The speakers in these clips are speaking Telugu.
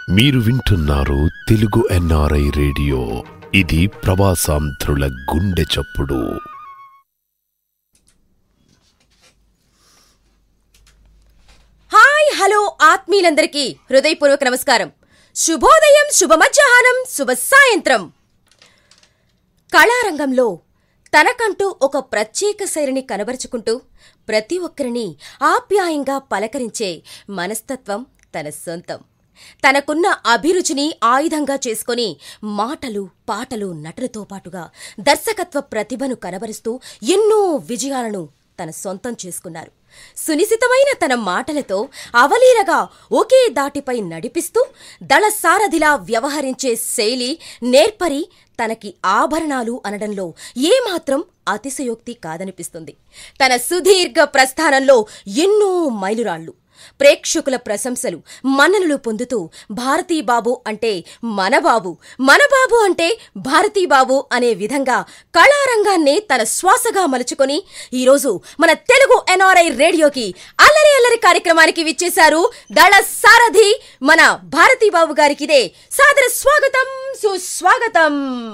మీరు వింటున్నారు తెలుగు ఎన్ఆర్ఐ రేడియో ఇది ప్రవాసాంధ్రుల గుండె చప్పుడు హాయ్ హలో ఆత్మీయులందరికీ హృదయపూర్వక నమస్కారం శుభోదయం శుభ మధ్యాహ్నం శుభ సాయంత్రం కళారంగంలో తనకంటూ ఒక ప్రత్యేక శైలిని కనబరుచుకుంటూ ప్రతి ఒక్కరిని ఆప్యాయంగా పలకరించే మనస్తత్వం తన సొంతం తనకున్న అభిరుచిని ఆయుధంగా చేసుకొని మాటలు పాటలు నటులతో పాటుగా దర్శకత్వ ప్రతిభను కనబరుస్తూ ఎన్నో విజయాలను తన సొంతం చేసుకున్నారు సునిశితమైన తన మాటలతో అవలీలగా ఒకే దాటిపై నడిపిస్తూ దళ సారథిలా వ్యవహరించే శైలి నేర్పరి తనకి ఆభరణాలు అనడంలో ఏమాత్రం అతిశయోక్తి కాదనిపిస్తుంది తన సుదీర్ఘ ప్రస్థానంలో ఎన్నో మైలురాళ్లు ప్రేక్షకుల ప్రశంసలు మన్ననలు పొందుతూ భారతీబాబు అంటే మన బాబు మన బాబు అంటే భారతీబాబు అనే విధంగా కళారంగాన్నే తన శ్వాసగా మలుచుకొని ఈరోజు మన తెలుగు ఎన్ఆర్ఐ రేడియోకి అల్లరి అల్లరి కార్యక్రమానికి విచ్చేశారు దళ సారథి మన భారతీబాబు గారికిదే సాదర స్వాగతం సుస్వాగతం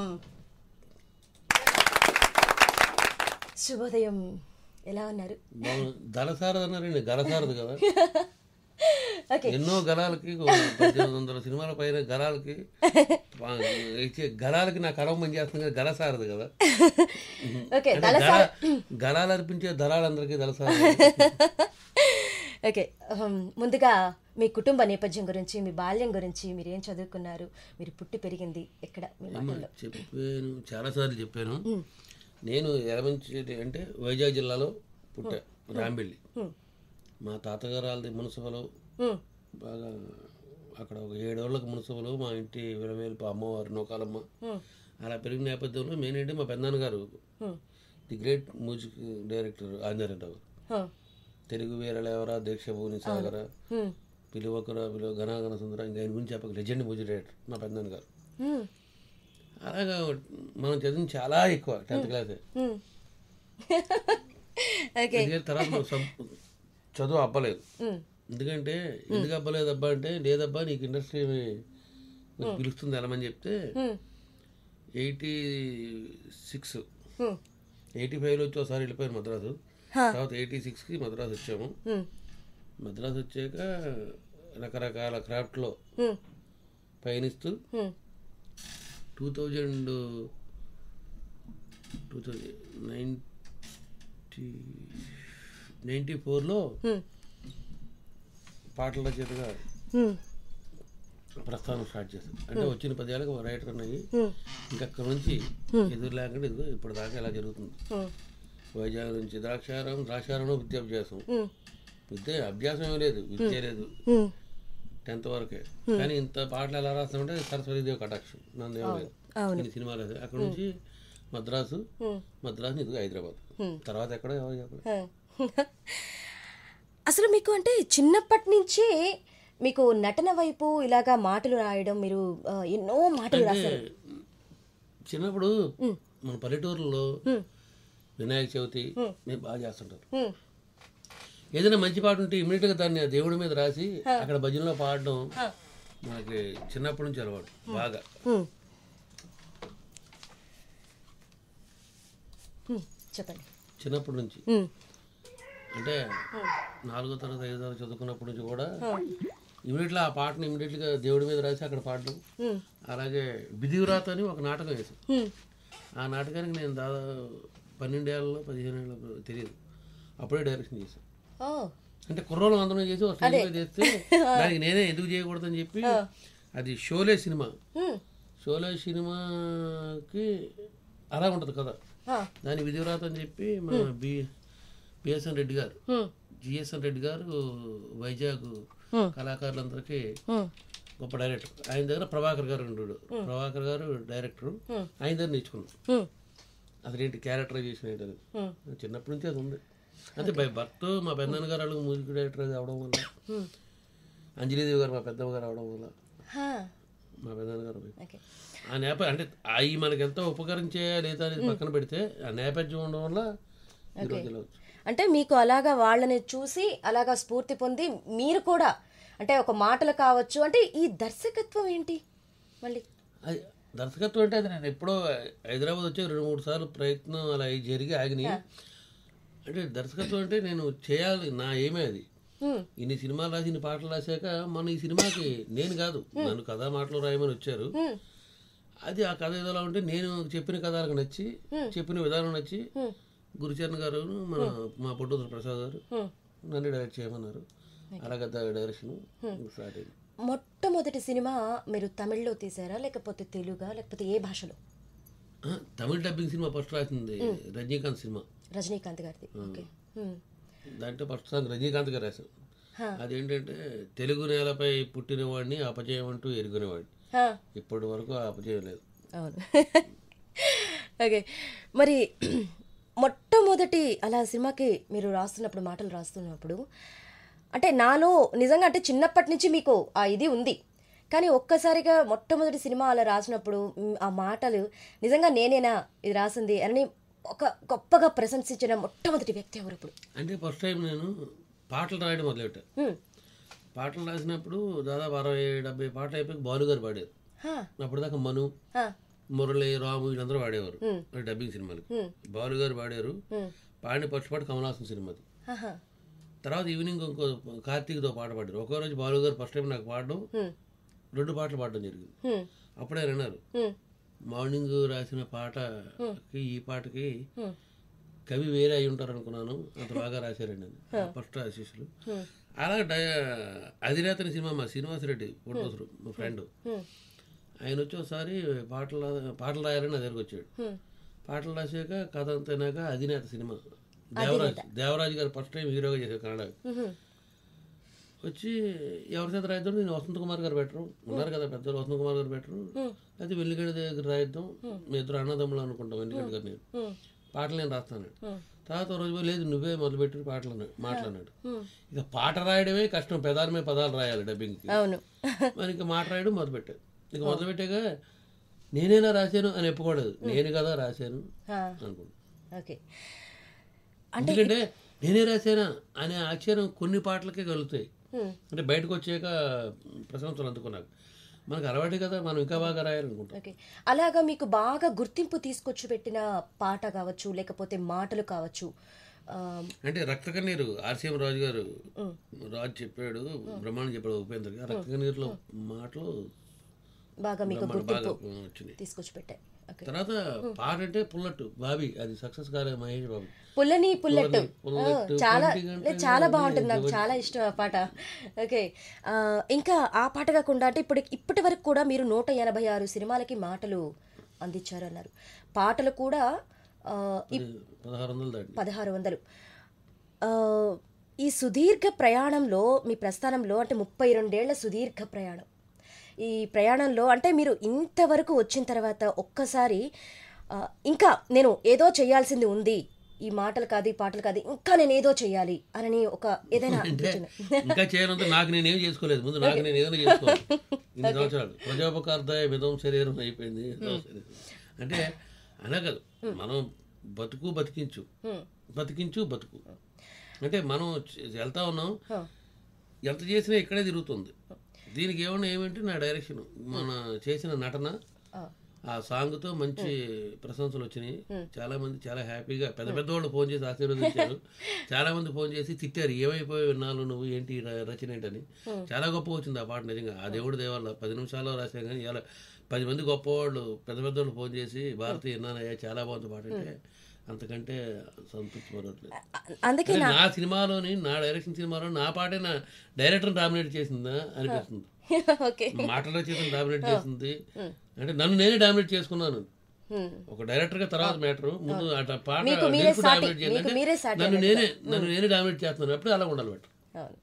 శుభోదయం ఎలా ఉన్నారు బాగుంది. దళసారది అన్నారండి గలసారది కదా ఓకే ఎన్నో గలాలకి ఓ పద్దెనిమిది వందల సినిమాల పైన గలాలకి పా- ఇచ్చే గలాలకి నాకు అరవ మంది చేస్తుంది కదా గలసారది కదా ఓకే అంటే దళ గల గలాలు అర్పించే దళాలందరికీ దళసారది ఓకే అహం, ముందుగా మీ కుటుంబ నేపథ్యం గురించి మీ బాల్యం గురించి మీరు ఏం చదువుకున్నారు మీరు పుట్టి పెరిగింది ఎక్కడ మీ మాటల్లో చెప్పాను చాలాసార్లు చెప్పాను నేను ఎలమంచి అంటే వైజాగ్ జిల్లాలో పుట్టా రాంబెల్లి మా తాతగారు వాళ్ళది మున్సిపల్ హ్మ్, బాగా అక్కడ ఒక ఏడేళ్ళకి మున్సిపల్ మా ఇంటి విలవేలుపు అమ్మవారు నూకాలమ్మ హ్మ్, అలా పెరిగిన నేపథ్యంలో మెయిన్ ఏంటి మా పెద్దనాన్న గారు హ్మ్, the great music director Anjaneyarao హ్మ్, తెలుగు వీరలేవరా దీక్ష భూని సాగర హ్మ్, పిలువకుర పిలువ ఘనాఘన సుందర ఇంకా ఆయన గురించి చెప్పక లెజెండ్ మ్యూజిక్ డైరెక్టర్ మా పెద్దనాన్న గారు హ్మ్, అలాగా మనం చదివింది చాలా ఎక్కువ టెన్త్ క్లాసే హ్మ్. ఓకే ఎందుకంటే తర్వాత నాకు సం- చదువు అవ్వలేదు హ్మ్, ఎందుకంటే ఎందుకు అవ్వలేదు అబ్బా అంటే లేదబ్బా నీకు ఇండస్ట్రీ పిలుస్తుంది వెళ్ళమని చెప్తే హ్మ్, ఎయిటీ సిక్స్ హ్మ్, ఎయిటీ ఫైవ్లో వచ్చి ఒకసారి వెళ్ళిపోయాను మద్రాసు హా. తర్వాత ఎయిటీ సిక్స్కి మద్రాసు వచ్చాము హ్మ్, మద్రాసు వచ్చాక రకరకాల క్రాఫ్ట్లో హ్మ్, పయనిస్తూ హ్మ్, two thousand two thousand ninety ninety ఫోర్లో హ్మ్, పాటల రచయితగా హ్మ్, ప్రస్థానం స్టార్ట్ చేశాను అంటే వచ్చిన పదేళ్ళకి ఒక రైటర్ అన్నది హ్మ్, ఇంకా అక్కడ నుంచి ఎదురు లేకుండా ఇదిగో ఇప్పుడు దాకా ఇలా జరుగుతుంది హ్మ్, వైజాగ్ నుంచి ద్రాక్షారం ద్రాక్షారం విద్యాభ్యాసం హ్మ్, విద్య అభ్యాసం ఏం లేదు విద్య లేదు హ్మ్. టెన్త్ వరకే కానీ ఇంత పాటలు ఎలా రాస్తామంటే సరస్వతిదేవి కటాక్షం నన్ను ఏం లేదు అవును ఇన్ని సినిమాలు లేదు అక్కడ నుంచి మద్రాసు హ్మ్, మద్రాసు ఇదిగో హైదరాబాద్ తర్వాత ఎక్కడో ఎవరు చెప్పలేదు హ్మ్. అసలు మీకు అంటే చిన్నప్పటి నుంచి మీకు నటన వైపు ఇలాగా మాటలు రాయడం మీరు ఆ, ఎన్నో మాటలు రాశారు చిన్నప్పుడు మన పల్లెటూరులో వినాయక చవితి మేము బాగా చేస్తుంటారు హ్మ్, ఏదైనా మంచి పాట ఉంటే ఇమీడియట్గా దాన్ని ఆ దేవుడి మీద రాసి అక్కడ భజనలో పాడడం మనకి చిన్నప్పటి నుంచి అలవాటు బాగా హ్మ్. హ్మ్, చెప్పండి చిన్నప్పటి నుంచి హ్మ్, అంటే నాలుగో తరగతి ఐదో తరగతి చదువుకున్నప్పటి నుంచి కూడా ఇమీడియట్గా ఆ పాటను ఇమీడియట్గా దేవుడి మీద రాసి అక్కడ పాడడం హ్మ్, అలాగే బిదివిరాత అని ఒక నాటకం వేసాం హ్మ్, ఆ నాటకానికి నేను దాదాపు పన్నెండేళ్ళలో పదిహేను ఏళ్ళలో తెలియదు అప్పుడే డైరెక్షన్ చేశాను ఓ అంటే కుర్రోళ్ళు అందరం చేసి ఒక స్టేజ్ మీద చేస్తే దానికి నేనే ఎందుకు చేయకూడదని చెప్పి అది షోలే సినిమా హ్మ్, షోలే సినిమాకి అలా ఉంటుంది కదా ఆ, దాని విధివ్రాత అని చెప్పి మన బి బిఎస్ఎన్ రెడ్డి గారు హ్మ్, జిఎస్ఎన్ రెడ్డి గారు వైజాగ్ Hmm. కళాకారులందరికీ హ్మ్, గొప్ప డైరెక్టర్ ఆయన దగ్గర ప్రభాకర్ గారు ఉండడు ప్రభాకర్ గారు డైరెక్టర్ ఆయన దగ్గర నేర్చుకున్నాం హ్మ్, అసలు ఏంటి క్యారెక్టరైజేషన్ ఏంటది హ్మ్, చిన్నప్పటి నుంచి అది ఉంది అంటే బై బర్త్ మా పెద్దనాన్న గారు వాళ్ళు మ్యూజిక్ డైరెక్టర్ అవడం వల్ల హ్మ్. అంజలీదేవి గారు మా పెద్దమ్మ గారు అవడం వల్ల హా, మా పెద్దనాన్న గారు ఓకే ఆ నేపథ్యం అంటే అవి మనకి ఎంతో ఉపకరించే లేదా అనేది పక్కన పెడితే ఆ నేపథ్యం ఉండడం వల్ల ఈ రోజులో వచ్చు. అంటే మీకు అలాగా వాళ్ళని చూసి అలాగా స్ఫూర్తి పొంది మీరు కూడా అంటే ఒక మాటలు కావచ్చు అంటే ఈ దర్శకత్వం ఏంటి మళ్ళీ అది దర్శకత్వం అంటే అది నేను ఎప్పుడో హైదరాబాద్ వచ్చి రెండు మూడు సార్లు ప్రయత్నం అలా జరిగి ఆగినాయి అంటే దర్శకత్వం అంటే నేను చేయాలి నా ఏమే అది హ్మ్. ఇన్ని సినిమాలు రాసి ఇన్ని పాటలు రాశాక మన ఈ సినిమాకి నేను కాదు నన్ను కథా మాటలు రాయమని వచ్చారు హ్మ్. అది ఆ కథ ఏదోలా ఉంటే నేను చెప్పిన కథలకు నచ్చి చెప్పిన విధానం నచ్చి గురుచరణ్ గారు మన మా పొట్టుదల ప్రసాద్ గారు హ్మ్. నన్ను డైరెక్ట్ చేయమన్నారు అలాగే డైరెక్షన్ స్టార్ట్ అయింది మొట్టమొదటి సినిమా మీరు తమిళ్లో తీసారా లేకపోతే తెలుగా లేకపోతే ఏ భాషలో ఆ, తమిళ డబ్బింగ్ సినిమా ఫస్ట్ రాసింది రజనీకాంత్ సినిమా రజనీకాంత్ గారిది ఓకే హ్మ్. దాంట్లో ఫస్ట్ సాంగ్ రజనీకాంత్ గారు రాశాం హా. అదేంటంటే తెలుగు నేలపై పుట్టిన వాడిని అపజయం అంటూ ఎరుగునేవాడిని హా. ఇప్పటి వరకు ఆ అపజయం లేదు అవును ఓకే మరి మొట్టమొదటి అలా సినిమాకి మీరు రాస్తున్నప్పుడు మాటలు రాస్తున్నప్పుడు అంటే నాలో నిజంగా అంటే చిన్నప్పటి నుంచి మీకు ఆ ఇది ఉంది కానీ ఒక్కసారిగా మొట్టమొదటి సినిమా అలా రాసినప్పుడు మ్, ఆ మాటలు నిజంగా నేనేనా ఇది రాసింది అని ఒక గొప్పగా ప్రశంసించిన మొట్టమొదటి వ్యక్తి ఎవరు ఇప్పుడు అంటే ఫస్ట్ టైం నేను పాటలు రాయడం మొదలెట్టా హ్మ్. పాటలు రాసినప్పుడు దాదాపు అరవై డెబ్బై పాటలు అయిపోయి బాలు గారు పాడారు హా. అప్పటిదాకా మను హా. మురళి రాము వీళ్ళందరూ పాడేవారు డబ్బింగ్ సినిమాలకి బాలు గారు పాడారు పాడిన ఫస్ట్ పాట కమలాసన్ సినిమాది ఆహా. తర్వాత ఈవినింగ్ ఇంకో కార్తీక్తో పాట పాడారు ఒక్కో రోజు బాలు గారు ఫస్ట్ టైం నాకు పాడడం హ్మ్. రెండు పాటలు పాడడం జరిగింది హ్మ్. అప్పుడే అన్నారు హ్మ్. మార్నింగ్ రాసిన పాటకి ఈ పాటకి హ్మ్. కవి వేరే అయి ఉంటారు అనుకున్నాను అంత బాగా రాశారండి అని ఫస్ట్ ఆశీస్సులు అలా డై అధినేతని సినిమా మా శ్రీనివాసరెడ్డి పుట్టోసరు మా ఫ్రెండ్ హ్మ్. ఆయన వచ్చి ఒకసారి పాటలు రా- పాటలు రాయాలని నా దగ్గరకు వచ్చాడు హ్మ్. పాటలు రాసాక కథ అంతైనాక అధినేత సినిమా దేవరాజ్ దేవరాజ్ గారు ఫస్ట్ టైం హీరోగా చేశారు కన్నడ హ్మ్. వచ్చి ఎవరి చేత రాయిద్దాం నేను వసంత కుమార్ గారు పెట్టరు ఉన్నారు కదా పెద్దలు వసంత కుమార్ గారు పెట్టరు అయితే వెల్లిగడ్డ దగ్గర రాయిద్దాం మీ ఇద్దరు అన్నదమ్ములు అనుకుంటాం వెల్లిగడ్డ గారు నేను హ్మ్. పాటలు నేను రాస్తాను తర్వాత ఓ రోజు పోయి, లేదు నువ్వే మొదలుపెట్టి పాటలు అన్నాడు మాట్లాడినాడు ఇక పాట రాయడమే కష్టం పెదాల మీద పదాలు రాయాలి డబ్బింగ్కి అవును మరి ఇంకా మాట రాయడం మొదలుపెట్టాడు ఇక మొదలుపెట్టాక నేనేనా రాశాను అని ఎప్పుకోలేదు నేను కదా రాశాను హా. అనుకుంటా ఓకే ఎందుకంటే నేనే రాశానా అనే ఆశ్చర్యం కొన్ని పాటలకే కలుగుతాయి హ్మ్. అంటే బయటకు వచ్చాక ప్రశంసలు అందుకున్నాక మనకు అలవాటు కదా మనం ఇంకా బాగా రాయాలనుకుంటాం ఓకే అలాగా మీకు బాగా గుర్తింపు తీసుకొచ్చి పెట్టిన పాట కావచ్చు లేకపోతే మాటలు కావచ్చు ఆ, అంటే రక్త కన్నీరు ఆర్సీఎం రాజు గారు రాజు చెప్పాడు బ్రహ్మాండం చెప్పాడు ఉపేంద్ర గారు రక్త కన్నీరులో మాటలు బాగా మీకు మనకు బాగా గుర్తింపు వచ్చినాయి తీసుకొచ్చి పెట్టాయి ఓకే తర్వాత పాట అంటే పుల్లట్టు బాబీ అది సక్సెస్ కాలేదు మహేష్ బాబు పుల్లని పుల్లెట్టు పుల్లెట్టు, ఆ, చాలా కంటి గంట లే, చాలా బాగుంటుంది నాకు చాలా ఇష్టం ఆ పాట ఓకే ఆ, ఇంకా ఆ పాట కాకుండా అంటే ఇప్పుడు ఇప్పటి వరకు కూడా మీరు నూట ఎనభై ఆరు సినిమాలకి మాటలు అందించారు అన్నారు పాటలు కూడా ఆ, అది పదహారు వందలు దాటి పదహారు వందలు ఆ, ఈ సుదీర్ఘ ప్రయాణంలో మీ ప్రస్థానంలో అంటే ముప్పై రెండేళ్ల సుదీర్ఘ ప్రయాణం ఈ ప్రయాణంలో అంటే మీరు ఇంతవరకు వచ్చిన తర్వాత ఒక్కసారి ఆ, ఇంకా నేను ఏదో చేయాల్సింది ఉంది ఈ మాటలు కాదు ఈ పాటలు కాదు ఇంకా నేను ఏదో చేయాలి అని ఒక ఏదైనా అంటే అనిపించిందా? ఇంకా చేయాలంటే నాకు నేనేం చేసుకోలేదు ముందు నాకు నేను ఏదైనా చేసుకోవాలి ఇన్ని సంవత్సరాలు ప్రజోపకార్థ విధం శరీరం అయిపోయింది అంటే అలా కాదు మనం బతుకు బతికించు బతికించు బతుకు అంటే మనం చే- వెళ్తా ఉన్నాం ఎంత చేసినా ఇక్కడే తిరుగుతుంది దీనికి ఏమన్నా ఏమంటే నా డైరెక్షన్ మన చేసిన నటన ఆ, ఆ సాంగ్తో మంచి ప్రశంసలు వచ్చినాయి చాలా మంది చాలా హ్యాపీగా పెద్ద పెద్ద వాళ్ళు ఫోన్ చేసి ఆశీర్వదించారు చాలా మంది ఫోన్ చేసి తిట్టారు ఏమైపోయి విన్నాను నువ్వు ఏంటి ఈ ర- రచన ఏంటని చాలా గొప్ప వచ్చింది ఆ పాట నిజంగా ఆ దేవుడి దేవాల పది నిమిషాల్లో రాసాం కానీ ఇలా పది మంది గొప్పవాళ్ళు పెద్ద పెద్ద వాళ్ళు ఫోన్ చేసి భారతి విన్నానయ్యా చాలా బాగుంది పాట అంటే అంతకంటే సంతృప్తి మరొకట్లేదు అందుకే అంటే నా సినిమాలోని నా డైరెక్షన్ సినిమాలో నా పాటే నా డైరెక్టర్ డామినేట్ చేసిందా అనిపిస్తుంది ఓకే మాటల చేసిన డామినేట్ చేసింది అంటే నన్ను నేనే డామినేట్ చేసుకున్నాను హ్మ్. ఒక డైరెక్టర్ గా తర్వాత మ్యాటర్ ముందు అట పాట మీకు మీరే లిరిక్ సాటి, డామినేట్ చేయాలి మీకు అంటే మీరే సాటి నన్ను నేనే నన్ను నేనే డామినేట్ చేస్తున్నాను అప్పుడు అలా ఉండాలి బట్ అవును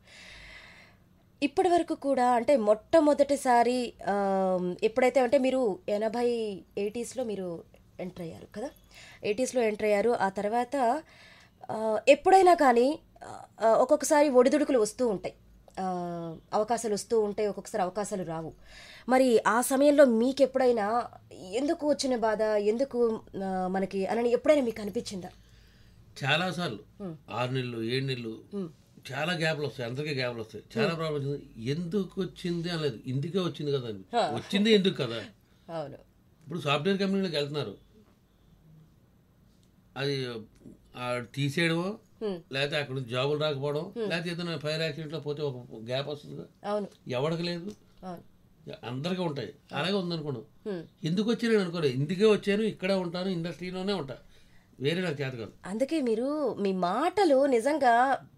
ఇప్పటి వరకు కూడా అంటే మొట్టమొదటిసారి ఆ, ఎప్పుడైతే అంటే మీరు ఎనభై ఎయిటీస్లో మీరు ఎంటర్ అయ్యారు కదా ఎయిటీస్లో ఎంటర్ అయ్యారు ఆ తర్వాత ఆ, ఎప్పుడైనా కానీ ఆ, ఒక్కొక్కసారి ఒడిదుడుకులు వస్తూ ఉంటాయి ఆ, అవకాశాలు వస్తూ ఉంటాయి ఒక్కొక్కసారి అవకాశాలు రావు మరి ఆ సమయంలో మీకు ఎప్పుడైనా ఎందుకు వచ్చిన బాధ ఎందుకు ఆ, మనకి అని ఎప్పుడైనా మీకు అనిపించిందా చాలా సార్లు ఆరు నెలలు ఏడు నెలలు చాలా గ్యాప్లు వస్తాయి అందరికీ గ్యాప్లు వస్తాయి చాలా ప్రాబ్లమ్స్ ఉంది. ఎందుకు వచ్చింది అనలేదు ఇందుకే వచ్చింది కదా అని వచ్చింది ఎందుకు కదా అవును ఇప్పుడు సాఫ్ట్వేర్ కంపెనీలోకి వెళ్తున్నారు అది ఆ తీసేయడమో లేకపోతే అక్కడ నుంచి జాబులు రాకపోవడం లేకపోతే ఏదైనా ఫైర్ యాక్సిడెంట్లో పోతే ఒక గ్యాప్ వస్తుంది అవును ఎవరికి లేదు అవును అందరికీ ఉంటాయి అలాగే ఉందనుకోను Hmm. ఎందుకు వచ్చాను అనుకోలేదు ఇందుకే వచ్చాను ఇక్కడే ఉంటాను ఇండస్ట్రీలోనే ఉంటా వేరే నాకు చేత కాదు అందుకే మీరు మీ మాటలు నిజంగా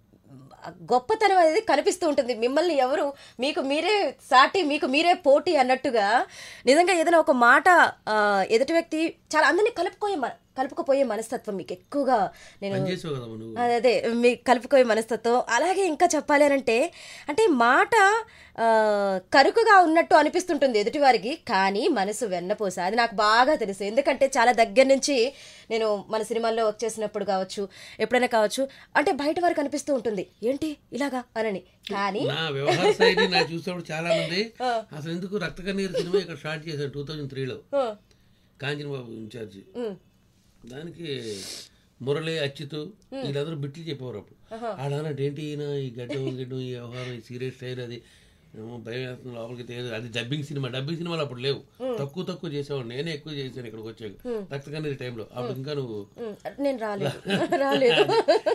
గొప్పతనం అనేది కనిపిస్తూ ఉంటుంది మిమ్మల్ని ఎవరు మీకు మీరే సాటి మీకు మీరే పోటీ అన్నట్టుగా నిజంగా ఏదైనా ఒక మాట ఆ, ఎదుటి వ్యక్తి చాలా అందరినీ కలుపుకోయే మ- కలుపుకుపోయే మనస్తత్వం మీకు ఎక్కువగా నేను పని చేసావు కదమ్మా నువ్వు అదే అదే మీ కలుపుకోయే మనస్తత్వం అలాగే ఇంకా చెప్పాలి అని అంటే అంటే మాట ఆ, కరుకుగా ఉన్నట్టు అనిపిస్తుంటుంది ఎదుటివారికి కానీ మనసు వెన్నపూస అది నాకు బాగా తెలుసు ఎందుకంటే చాలా దగ్గర నుంచి నేను మన సినిమాల్లో వర్క్ చేసినప్పుడు కావచ్చు ఎప్పుడైనా కావచ్చు అంటే బయట వారికి అనిపిస్తూ ఉంటుంది ఏంటి ఇలాగా అనని కానీ నా వ్యవహార శైలి నాకు చూసినప్పుడు చాలా మంది అసలు ఎందుకు రక్త కన్నీరు సినిమా ఇక్కడ స్టార్ట్ చేశాను టూ థౌజండ్ త్రీలో ఆ, కాంచన బాబు ఇన్ఛార్జి ఉమ్, దానికి మురళి అచ్యుత్ వీళ్ళందరూ బిట్లు చెప్పేవారు అప్పుడు ఆడన్నట్టు ఏంటి ఈయన ఈ గడ్డం గిడ్డం ఈ వ్యవహారం ఈ సీరియస్ స్టైల్ అది ఏమో భయం వేస్తుంది లోపలికి తెలియదు అది డబ్బింగ్ సినిమా డబ్బింగ్ సినిమాలు అప్పుడు లేవు తక్కువ తక్కువ చేసేవాడు నేనే ఎక్కువ చేశాను ఇక్కడికి వచ్చాక రక్త కన్నీరు టైంలో అప్పుడు ఇంకా నువ్వు ఉమ్, నేను రాలేదు రాలేదు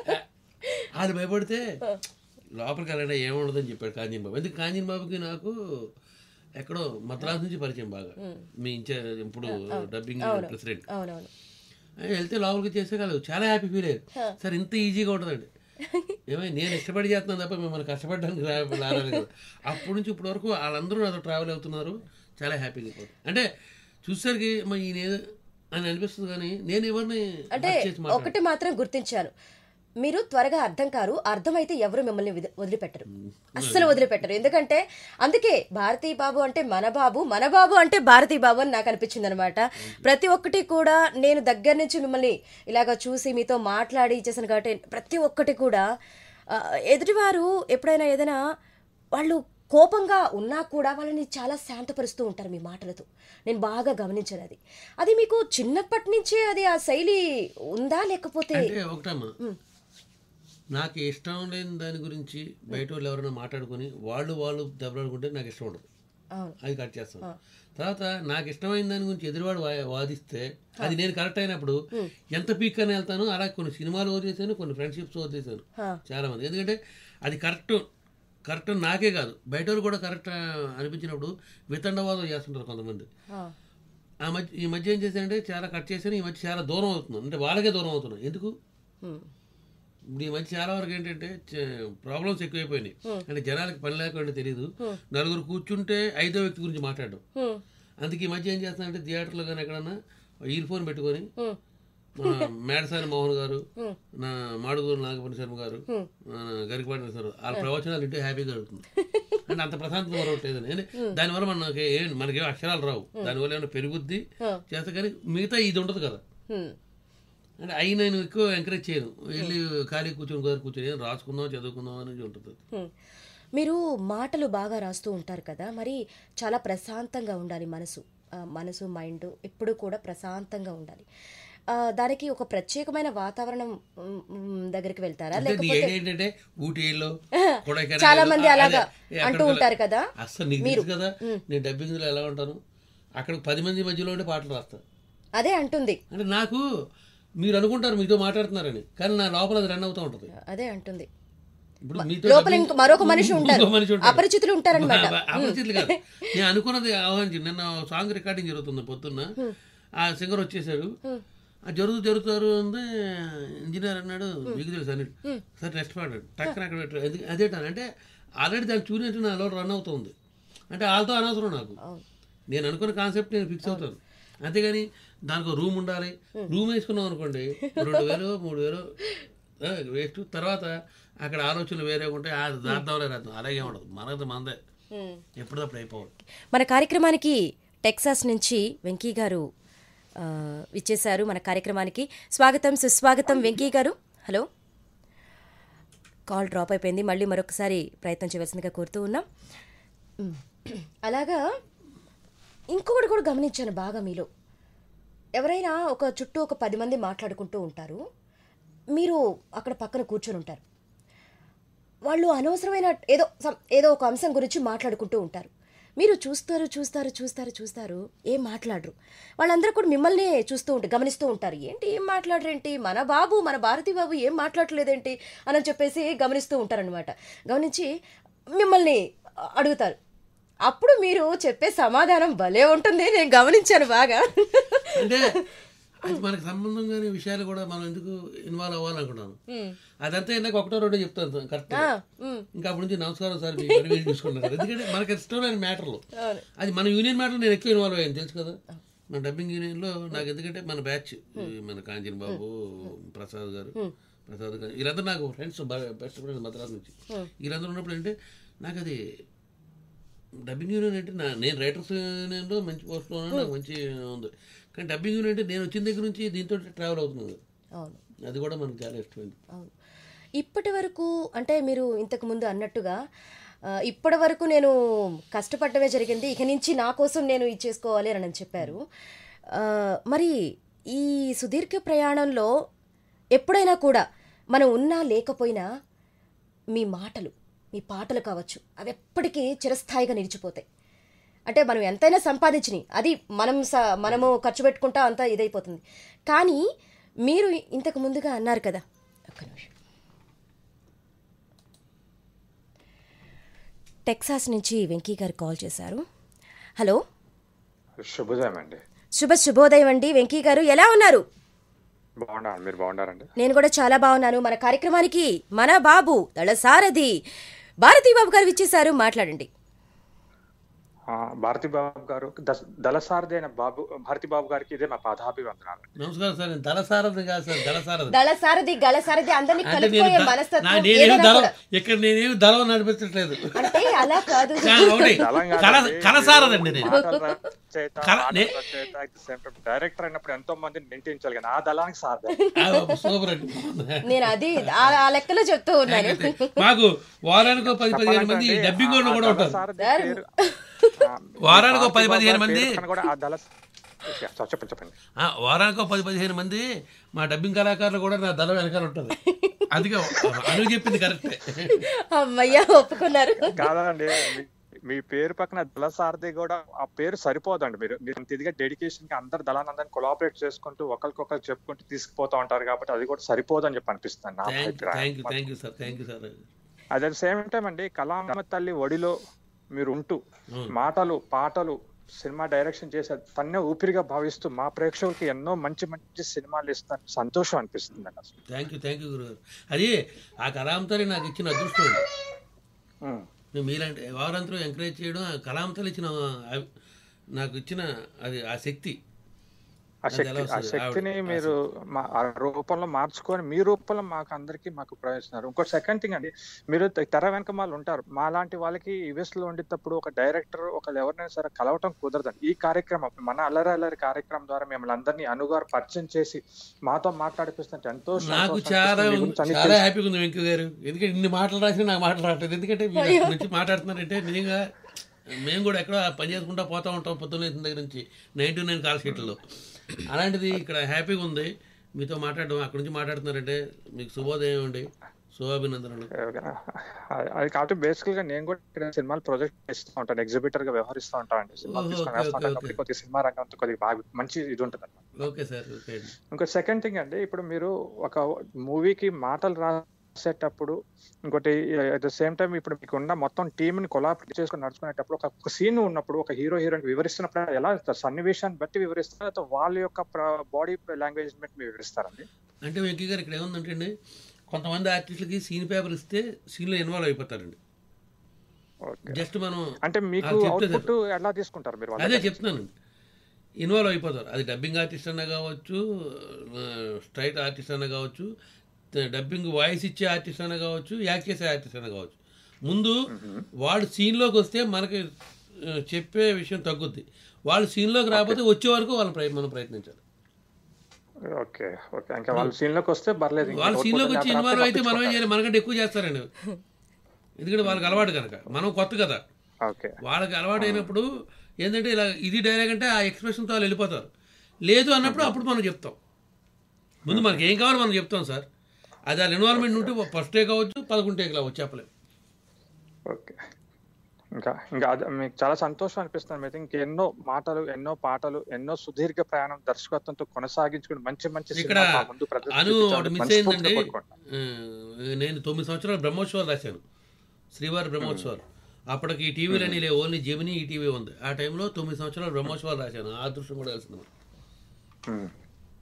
వాళ్ళు భయపడితే లోపలికి వెళ్ళడా ఏముండదని చెప్పాడు కాంజన్ బాబు ఎందుకు కాంజన్ బాబుకి నాకు ఎక్కడో మద్రాసు నుంచి పరిచయం బాగా మీ ఇన్ఛార్జ్ ఇప్పుడు డబ్బింగ్ ప్రెసిడెంట్ అవునవును ఆయన వెళ్తే లోపలికి చేసేయగలరు చాలా హ్యాపీ ఫీల్ అయ్యారు సార్ ఇంత ఈజీగా ఉంటుందండి ఏమై నేను ఇష్టపడి చేస్తున్నాను తప్ప మిమ్మల్ని కష్టపడడానికి రా- రాలేదు కదా అప్పటి నుంచి ఇప్పటి వరకు వాళ్ళందరూ నాతో ట్రావెల్ అవుతున్నారు చాలా హ్యాపీగా అయిపోతుంది అంటే చూసేసరికి మరి ఈయన ఏదో అని అనిపిస్తుంది కానీ నేను ఎవరిని అంటే hurt చేసి మాట్లాడను. ఒకటి మాత్రం గుర్తించాను మీరు త్వరగా అర్థం కారు అర్థమైతే ఎవరు మిమ్మల్ని విద- వదిలిపెట్టరు అస్సలు వదిలిపెట్టరు ఎందుకంటే అందుకే భారతీ బాబు అంటే మన బాబు మన బాబు అంటే భారతీ బాబు అని నాకు అనిపించింది అనమాట ప్రతి ఒక్కటి కూడా నేను దగ్గర నుంచి మిమ్మల్ని ఇలాగ చూసి మీతో మాట్లాడి చేసిన కాబట్టి ప్రతి ఒక్కటి కూడా ఆ, ఎదుటివారు ఎప్పుడైనా ఏదైనా వాళ్ళు కోపంగా ఉన్నా కూడా వాళ్ళని చాలా శాంతపరుస్తూ ఉంటారు మీ మాటలతో నేను బాగా గమనించాను అది అది మీకు చిన్నప్పటి నుంచే అది ఆ శైలి ఉందా లేకపోతే అంటే ఒకటమ్మా నాకు ఇష్టం లేని దాని గురించి బయట వాళ్ళు ఎవరైనా మాట్లాడుకొని వాళ్ళు వాళ్ళు దెబ్బలాడుకుంటే నాకు ఇష్టం ఉండదు అవును అది కట్ చేస్తాను తర్వాత నాకు ఇష్టమైన దాని గురించి ఎదురువాడు వా- వాదిస్తే అది నేను కరెక్ట్ అయినప్పుడు ఎంత పీక్ అని వెళ్తాను అలా కొన్ని సినిమాలు వదిలేసాను కొన్ని ఫ్రెండ్షిప్స్ వదిలేసాను హా. చాలా మంది ఎందుకంటే అది కరెక్ట్ కరెక్ట్ నాకే కాదు బయట వాళ్ళు కూడా కరెక్ట్ అనిపించినప్పుడు వితండవాదం చేస్తుంటారు కొంతమంది ఆ, ఆ మధ్య ఈ మధ్య ఏం చేశానంటే చాలా కట్ చేశాను ఈ మధ్య చాలా దూరం అవుతున్నాను అంటే వాళ్ళకే దూరం అవుతున్నాను ఎందుకు ఉమ్, ఇప్పుడు ఈ మధ్య చాలా వరకు ఏంటంటే ప్రాబ్లమ్స్ ఎక్కువైపోయినాయి అంటే జనాలకు పని లేకుండా తెలియదు నలుగురు కూర్చుంటే ఐదో వ్యక్తి గురించి మాట్లాడడం ఉమ్, అందుకే ఈ మధ్య ఏం చేస్తానంటే థియేటర్లో కానీ ఎక్కడన్నా ఇయర్ ఫోన్ పెట్టుకొని ఉమ్, మన మేడసాని మోహన్ గారు నా మాడుగూరు నాగపల్లి శర్మ గారు మన గరికపాటి సార్ వాళ్ళ ప్రవచనాలు ఇంటే హ్యాపీగా జరుగుతుంది అంటే అంత ప్రశాంతత మరొకటి అంటే దానివల్ల మనకి ఏం మనకేం అక్షరాలు రావు దానివల్ల ఏమైనా పెరుగుద్ది చేస్తే కానీ మిగతా ఇది ఉండదు కదా ఉమ్, అంటే అవి నేను ఎక్కువ ఎంకరేజ్ చేయను వెళ్ళి ఖాళీ కూర్చొని కుదర కూర్చొని ఏం రాసుకుందాం చదువుకుందాం అనేది ఉంటుంది ఉమ్. మీరు మాటలు బాగా రాస్తూ ఉంటారు కదా మరి చాలా ప్రశాంతంగా ఉండాలి మనసు ఆ, మనసు మైండ్ ఎప్పుడు కూడా ప్రశాంతంగా ఉండాలి ఆ, దానికి ఒక ప్రత్యేకమైన వాతావరణం ఉమ్, ఉమ్, దగ్గరికి వెళ్తారా అంటే నీ లేకపోతే ఐడియా ఏంటంటే ఊటీలో కొడైకెనాల్ చాలా మంది అదే, అలాగా ఎక్కడికి అంటూ వెళ్ళ- ఉంటారు కదా అస్సలు నీకు తెలుసు కదా నేను డబ్బింగ్లో ఎలా ఉంటాను అక్కడ పది మంది మధ్యలో ఉండే పాటలు రాస్తాను అదే అంటుంది అంటే నాకు మీరు అనుకుంటారు మీతో మాట్లాడుతున్నారని కానీ నా లోపల అది రన్ అవుతూ ఉంటుంది అదే అంటుంది ఇప్పుడు మీతో లోపల డబ్బింగ్- ఇంకో మరొక మనిషి ఉంటారు. ఇంకో మనిషి ఉంటారు. అపరిచితులు ఉంటారన్నమాట. అప- అపరిచితులు కాదు నేను అనుకున్నది ఆహ్వానించి నిన్న సాంగ్ రికార్డింగ్ జరుగుతుంది పొద్దున్న ఆ సింగర్ వచ్చేసాడు ఆ జరుగుతూ జరుగుతారు అంటే ఇంజనీర్ అన్నాడు మీకు తెలుసు అని సార్ నెక్స్ట్ పాడాడు టక్కన అక్కడ పెట్టాడు ఎందుకు- అదేటాను అంటే ఆల్రెడీ దాన్ని చూసినట్టు నాలో రన్ అవుతుంది అంటే వాళ్ళతో అనవసరం నాకు నేను అనుకున్న కాన్సెప్ట్ నేను ఫిక్స్ అవుతాను అంతేగాని దానికి రూమ్ ఉండాలి రూమ్ వేసుకున్నాం అనుకోండి రెండు వేలు మూడు వేలు వేస్ట్ తర్వాత అక్కడ ఆలోచనలు వేరే ఉంటాయి ఆ దార్థంలో రాద్దాం అలాగే ఉండదు మనది మనదే ఉమ్. ఎప్పటికప్పుడు అయిపోవాలి మన కార్యక్రమానికి టెక్సాస్ నుంచి వెంకీ గారు ఆ, ఇచ్చేశారు మన కార్యక్రమానికి స్వాగతం సుస్వాగతం వెంకీ గారు హలో కాల్ డ్రాప్ అయిపోయింది మళ్ళీ మరొకసారి ప్రయత్నం చేయవలసిందిగా కోరుతూ ఉన్నాం ఉమ్. అలాగా ఇంకొకటి కూడా గమనించాను బాగా మీలో ఎవరైనా ఒక చుట్టూ ఒక పది మంది మాట్లాడుకుంటూ ఉంటారు మీరు అక్కడ పక్కన కూర్చొని ఉంటారు వాళ్ళు అనవసరమైన ఏదో some- ఏదో ఒక అంశం గురించి మాట్లాడుకుంటూ ఉంటారు మీరు చూస్తారు చూస్తారు చూస్తారు చూస్తారు ఏం మాట్లాడరు వాళ్ళందరూ కూడా మిమ్మల్ని చూస్తూ ఉంటారు గమనిస్తూ ఉంటారు ఏంటి ఏం మాట్లాడరేంటి మన బాబు మన భారతీ బాబు ఏం మాట్లాడలేదేంటి అని చెప్పేసి గమనిస్తూ ఉంటారనమాట గమనించి మిమ్మల్ని అడుగుతారు అప్పుడు మీరు చెప్పే సమాధానం భలే ఉంటుంది నేను గమనించాను బాగా అంటే అది మనకు సంబంధం కాని విషయాలు కూడా మనం ఎందుకు ఇన్వాల్వ్ అవ్వాలనుకున్నాను అదంతా ఇందాక ఒకటో రెండో చెప్తాను కరెక్ట్ ఆ, ఉమ్, ఇంకా అప్పటి నుంచి నమస్కారం సార్ మీకు పని చూసుకుంటారు ఎందుకంటే మనకి ఇష్టం లేని మ్యాటర్లు అవును. అది మన యూనియన్ మ్యాటర్ నేను ఎక్కువ ఇన్వాల్వ్ అయ్యాను తెలుసు కదా మన డబ్బింగ్ యూనియన్లో నాకు ఎందుకంటే మన బ్యాచ్ మన కాంచన్ బాబు ప్రసాద్ గారు ప్రసాద్ గారు వీళ్ళందరూ నాకు ఫ్రెండ్స్ బెస్ట్ ఫ్రెండ్స్ మద్రాస్ నుంచి వీళ్ళందరూ ఉన్నప్పుడు అంటే నాకు అది డబ్బింగ్ యూనియన్ అంటే నా నేను రైటర్స్ యూనియన్లో మంచి పోస్ట్లో ఉన్నాను నాకు మంచి ఉంది కానీ డబ్బింగ్ యూనియన్ అంటే నేను వచ్చిన దగ్గర నుంచి దీంతో ట్రావెల్ అవుతున్నాను అవును అది కూడా మనకు చాలా ఇష్టమైంది అవును ఇప్పటి వరకు అంటే మీరు ఇంతకు ముందు అన్నట్టుగా ఆ, ఇప్పటి వరకు నేను కష్టపడటమే జరిగింది ఇక నుంచి నా కోసం నేను ఇది చేసుకోవాలి అని చెప్పారు ఆ, మరి ఈ సుదీర్ఘ ప్రయాణంలో ఎప్పుడైనా కూడా మనం ఉన్నా లేకపోయినా మీ మాటలు మీ పాటలు కావచ్చు అవి ఎప్పటికీ చిరస్థాయిగా నిలిచిపోతాయి అంటే మనం ఎంతైనా సంపాదించినాయి అది మనం స మనము ఖర్చు పెట్టుకుంటా అంతా ఇదైపోతుంది కానీ మీరు ఇంతకు ముందుగా అన్నారు కదా ఒక్క నిమిషం టెక్సాస్ నుంచి వెంకీ గారు కాల్ చేశారు హలో శుభోదయం అండి శుభ శుభోదయం అండి వెంకీ గారు ఎలా ఉన్నారు బాగున్నారు మీరు బాగున్నారండి నేను కూడా చాలా బాగున్నాను మన కార్యక్రమానికి మన బాబు దళసారథి భారతీ బాబు గారు ఇచ్చేశారు మాట్లాడండి ఆ, భారతి బాబు గారు దశ- దళసారథి అయిన బాబు భారతి బాబు గారికి ఇదే మా పాదాభివందనాలు నమస్కారం సార్ నేను దళసారథి కాదు సార్ దళసారథి దళసారథి గళసారథి అందరినీ అంటే నేను కలిసిపోయే ద- నా మనస్తత్వం నేనేమి ఏదైనా దళం కూడా. ఇక్కడ నేనేమి దళం నడిపించట్లేదు అంటే అలా కాదు కానీ ఒకటి తెలంగాణ కల కలసారదండి నేను మాటల రచయిత, కల- మాటల నే- రచయిత, at the same time director అయినప్పుడు ఎంతో మందిని మెయింటైన్ కానీ ఆ దళానికి సాధన ఆ, సూపర్ అండి నేను అది ఆ- ఆ లెక్కలో చెప్తూ ఉన్నాను మాకు వారానికి ఒక పది పదిహేను మంది డబ్బింగ్ వాళ్ళు కూడా ఉంటారు దళసారథి పేరు- ఆ, వారానికి ఒక భారతి పది బాబు పదిహేను గారి మంది పేరు కన్నా కూడా ఆ దళ చెప్పండి చెప్పండి ఆ, వారానికి ఒక పది పదిహేను మంది మా డబ్బింగ్ కళాకారులు కూడా నా దళం వెనకాల ఉంటారు అందుకే అను చెప్పింది కరెక్టే అమ్మయ్య ఒప్పుకున్నారు కాదండి మీ- మీ పేరు పక్కన దళసారథి కూడా ఆ పేరు సరిపోదండి మీరు మీరు ఇంత ఇదిగా డెడికేషన్ కి అందరు దళాన్ని అందరిని కొలాబరేట్ చేసుకుంటూ ఒకరికొకరు చెప్పుకుంటూ తీసుకుపోతా ఉంటారు కాబట్టి అది కూడా సరిపోదని చెప్పి అనిపిస్తుంది నా థ్యాంక్ అభిప్రాయం thank you thank you sir thank you sir at the same time అండి కళామ తల్లి ఒడిలో మీరు ఉంటూ మాటలు పాటలు సినిమా డైరెక్షన్ చేసే తన్నే ఊపిరిగా భావిస్తూ మా ప్రేక్షకులకి ఎన్నో మంచి మంచి సినిమాలు ఇస్తున్న సంతోషం అనిపిస్తుంది అండి అసలు థ్యాంక్ యూ థ్యాంక్ యూ గురుగారు అది ఆ కళాంతరి నాకు ఇచ్చిన అదృష్టం అండి ఉమ్. మేము మీలాంటి వారంతరూ ఎంకరేజ్ చేయడం ఆ కళాంతలు ఇచ్చిన ఆ- నాకు ఇచ్చిన అది ఆ శక్తి ఆ అది శక్తి ఎలా ఆ వస్తుంది? శక్తిని ఆవిడ- మీరు మా ఆ రూపంలో మార్చుకొని మీ రూపంలో మాకు అందరికి మాకు ప్రవేశిస్తున్నారు ఇంకోటి సెకండ్ థింగ్ అండి మీరు తె- తెర వెనక వాళ్ళు ఉంటారు మా లాంటి వాళ్ళకి యుఎస్ లో ఉండేటప్పుడు ఒక డైరెక్టర్ ఒక ఎవరినైనా సరే కలవటం కుదరదండి ఈ కార్యక్రమం మన అల్లరి అల్లరి కార్యక్రమం ద్వారా మిమ్మల్ని అందరినీ అనుగారు పరిచయం చేసి మాతో మాట్లాడిపిస్తుంటే ఎంతో నాకు సంతోషం చాలా అనిపిస్తుంది. మీ గురించి అన్ని చాలా తెలుసు. హ్యాపీగా ఉంది వెంకయ్య గారు ఎందుకంటే ఇన్ని మాటలు రాసినా నాకు మాటలు రావట్లేదు ఎందుకంటే మీరు అక్కడి నుంచి మాట్లాడుతున్నారంటే నిజంగా మేము కూడా ఎక్కడో పని చేసుకుంటా పోతా ఉంటాం పొద్దున్న దగ్గర నుంచి నైన్ టు నైన్ కాల్ షీట్లలో అలాంటిది ఇక్కడ హ్యాపీగా ఉంది మీతో మాట్లాడడం అక్కడి నుంచి మాట్లాడుతున్నారంటే మీకు శుభోదయం అండి శుభాభినందనలు అది- అది కాబట్టి బేసికల్ గా నేను కూడా ఇక్కడ సినిమాలు ప్రొజెక్ట్ చేస్తూ ఉంటాను ఎగ్జిబిటర్ గా వ్యవహరిస్తూ ఉంటాను అండి సినిమా ఓహో, తీసుకొని ఓకే, వేస్తూ ఓకే, ఉంటాను ఓకే. కాబట్టి కొద్దిగా సినిమా రంగంతో కొద్దిగా బాగా మంచి ఇది ఉంటుంది ఓకే సార్ ఓకే అండి ఇంకో సెకండ్ థింగ్ అండి ఇప్పుడు మీరు ఒక మూవీకి మాటలు రాసేటప్పుడు ఇంకోటి అట్ ద సేమ్ టైం ఇప్పుడు మీకు ఉన్న మొత్తం టీమ్ ని కొలాబరేట్ చేసుకుని నడుచుకునేటప్పుడు ఒక సీన్ ఉన్నప్పుడు ఒక హీరో హీరోయిన్ వివరిస్తున్నప్పుడు ఎలా సన్నివేశాన్ని బట్టి వివరిస్తారు లేకపోతే వాళ్ళ యొక్క బాడీ లాంగ్వేజ్ బట్టి వివరిస్తారండి అంటే వెంకయ్య గారు ఇక్కడ ఏముందంటే అండి కొంతమంది ఆర్టిస్టులకి సీన్ పేపర్ ఇస్తే సీన్లో ఇన్వాల్వ్ అయిపోతారండి ఓకే జస్ట్ మనం అంటే మీకు అది చెప్తే అవుట్పుట్ ఎలా తీసుకుంటారు మీరు వాళ్ళ అదే దగ్గర? చెప్తున్నానండి ఇన్వాల్వ్ అయిపోతారు అది డబ్బింగ్ ఆర్టిస్ట్ అన్నా కావచ్చు స్ట్రైట్ ఆర్టిస్ట్ అన్నా కావచ్చు డబ్బింగ్ వాయిస్ ఇచ్చే ఆర్టిస్ట్ అన్నా కావచ్చు యాక్ట్ చేసే ఆర్టిస్ట్ అన్నా కావచ్చు ముందు వాడు సీన్లోకి వస్తే మనకి ఆ, చెప్పే విషయం తగ్గుద్ది వాళ్ళు సీన్లోకి రాకపోతే వచ్చే వరకు వాళ్ళ ప్రయత్నం మనం ప్రయత్నించాలి ఓకే ఓకే ఇంకా వాళ్ళ సీన్ లోకి వస్తే పర్లేదు ఇంకా వాళ్ళ output సీన్లోకి వచ్చి లేకపోతే ఇన్వాల్వ్ అయితే మనమే తప్పించుకుంటారు. చేయాలి మనకంటే ఎక్కువ చేస్తారండి ఎందుకంటే వాళ్ళకి అలవాటు కనుక మనం కొత్త కదా ఓకే వాళ్ళకి అలవాటు అయినప్పుడు ఏంటంటే ఇలా ఇది డైలాగ్ అంటే ఆ ఎక్స్ప్రెషన్తో వాళ్ళు వెళ్ళిపోతారు లేదు అన్నప్పుడు అప్పుడు మనం చెప్తాం ముందు మనకి ఏం కావాలో మనం చెప్తాం సార్ అది ఆ ఎన్వైర్న్మెంట్ ఉంటే ఫస్ట్ టేక్ అవ్వచ్చు పదకొండు టేక్ అవ్వచ్చు చెప్పలేము ఓకే ఇంకా ఇంకా అది మీకు చాలా సంతోషం అనిపిస్తుంది అయితే ఇంకెన్నో మాటలు ఎన్నో పాటలు ఎన్నో సుదీర్ఘ ప్రయాణం దర్శకత్వంతో కొనసాగించుకుని మంచి మంచి ఇక్కడ సినిమాలు మా ముందు అను ప్రదర్శించాలని ఒకటి మిస్ మనస్ఫూర్తిగా అయిందండి కోరుకుంటున్నాను. ఆ, నేను తొమ్మిది సంవత్సరాలు బ్రహ్మోత్సవాలు రాశాను శ్రీవారి బ్రహ్మోత్సవాలు అప్పటికి ఈ టీవీలు అని లేవు ఓన్లీ జెమిని ఈ టీవీ ఉంది ఆ టైంలో తొమ్మిది సంవత్సరాలు బ్రహ్మోత్సవాలు రాశాను ఆ దృశ్యం కూడా కలిసింది మనకి. మ్మ్.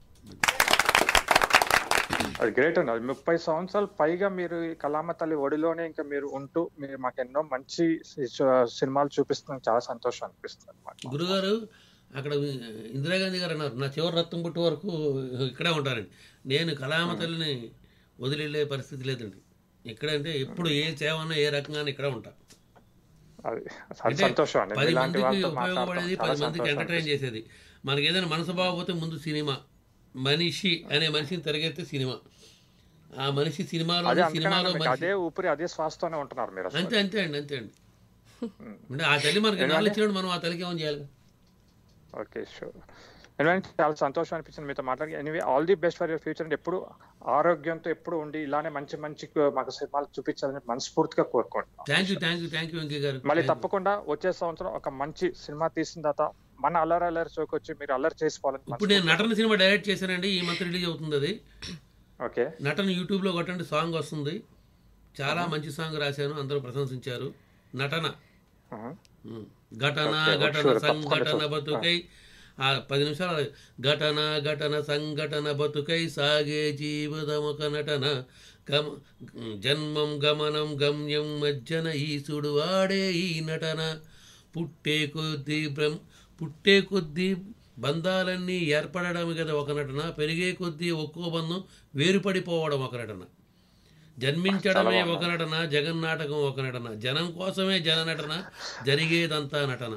అది గ్రేట్ అండి అది ముప్పై సంవత్సరాలు పైగా మీరు ఈ కళామ తల్లి ఒడిలోనే ఇంకా మీరు ఉంటూ మీరు మాకు ఎన్నో మంచి సి- సినిమాలు చూపిస్తున్నారు చాలా సంతోషం అనిపిస్తుంది మాకు. గురుగారు అక్కడ ఇందిరాగాంధీ గారు అన్నారు నా చివరి రక్తం పుట్టు వరకు ఇక్కడే ఉంటారండి నేను కళామ తల్లిని వదిలిళ్ళే పరిస్థితి లేదండి ఇక్కడంటే ఎప్పుడు ఏ సేవ అన్నా ఏ రకంగా ఇక్కడే ఉంటా అది చాలా అంటే సంతోషం అండి పది ఇలాంటి మందికి వాళ్ళతో ఉపయోగపడేది మాట్లాడటం చాలా పది మందికి సంతోషం ఎంటర్టైన్ చేసేది మనకి ఏదైనా మనసు బాగోపోతే ముందు సినిమా మనిషి అనే మనిషిని తిరగెత్తే సినిమా ఆ మనిషి సినిమాలో అదే అందుకనే సినిమాలో మీకు మనిషి అదే ఊపిరి అదే శ్వాసతోనే ఉంటున్నారు మీరు అసలు. అంతే అంతే అండి అంతే అండి అంటే ఆ తల్లి మనకి నాలుగు ఇచ్చినప్పుడు మనం ఆ తల్లికి ఏమని చేయాలి ఓకే షూర్ ఎందుకంటే చాలా సంతోషం అనిపించింది మీతో మాట్లాడి anyway all the best for your future and ఎప్పుడు ఆరోగ్యంతో ఎప్పుడు ఉండి ఇలానే మంచి మంచి మాకు సినిమాలు చూపించాలని మనస్ఫూర్తిగా కోరుకుంటున్నాం thank you thank you thank you Venkaiah garu మళ్ళీ తప్పకుండా వచ్చే సంవత్సరం ఒక మంచి సినిమా తీసిన తర్వాత మన అల్లరి అల్లరి షోకి వచ్చి మీరు అల్లరి చేసుకోవాలని ఇప్పుడు నేను నటన సినిమా డైరెక్ట్ చేశానండి ఈ మంత్ రిలీజ్ అవుతుంది అది ఓకే నటన యూట్యూబ్లో కొట్టండి సాంగ్ వస్తుంది చాలా మంచి సాంగ్ రాశాను అందరూ ప్రశంసించారు నటన ఉమ్. ఘటన Okay, ఘటన sure, సంఘటన తప్పకుండా బతుకై ఆ పది నిమిషాలు ఘటన ఘటన సంఘటన బతుకై సాగే జీవితమొక నటన గమ జన్మం గమనం గమ్యం మజ్జన ఈసుడు వాడే ఈ నటన పుట్టే కొద్దీ బ్రహ్మ పుట్టే కొద్దీ బంధాలన్నీ ఏర్పడడం కదా ఒక నటన పెరిగే కొద్దీ ఒక్కో బంధం వేరుపడిపోవడం ఒక నటన జన్మించడమే ఒక నటన జగన్నాటకం ఒక నటన జనం కోసమే జన నటన జరిగేదంతా నటన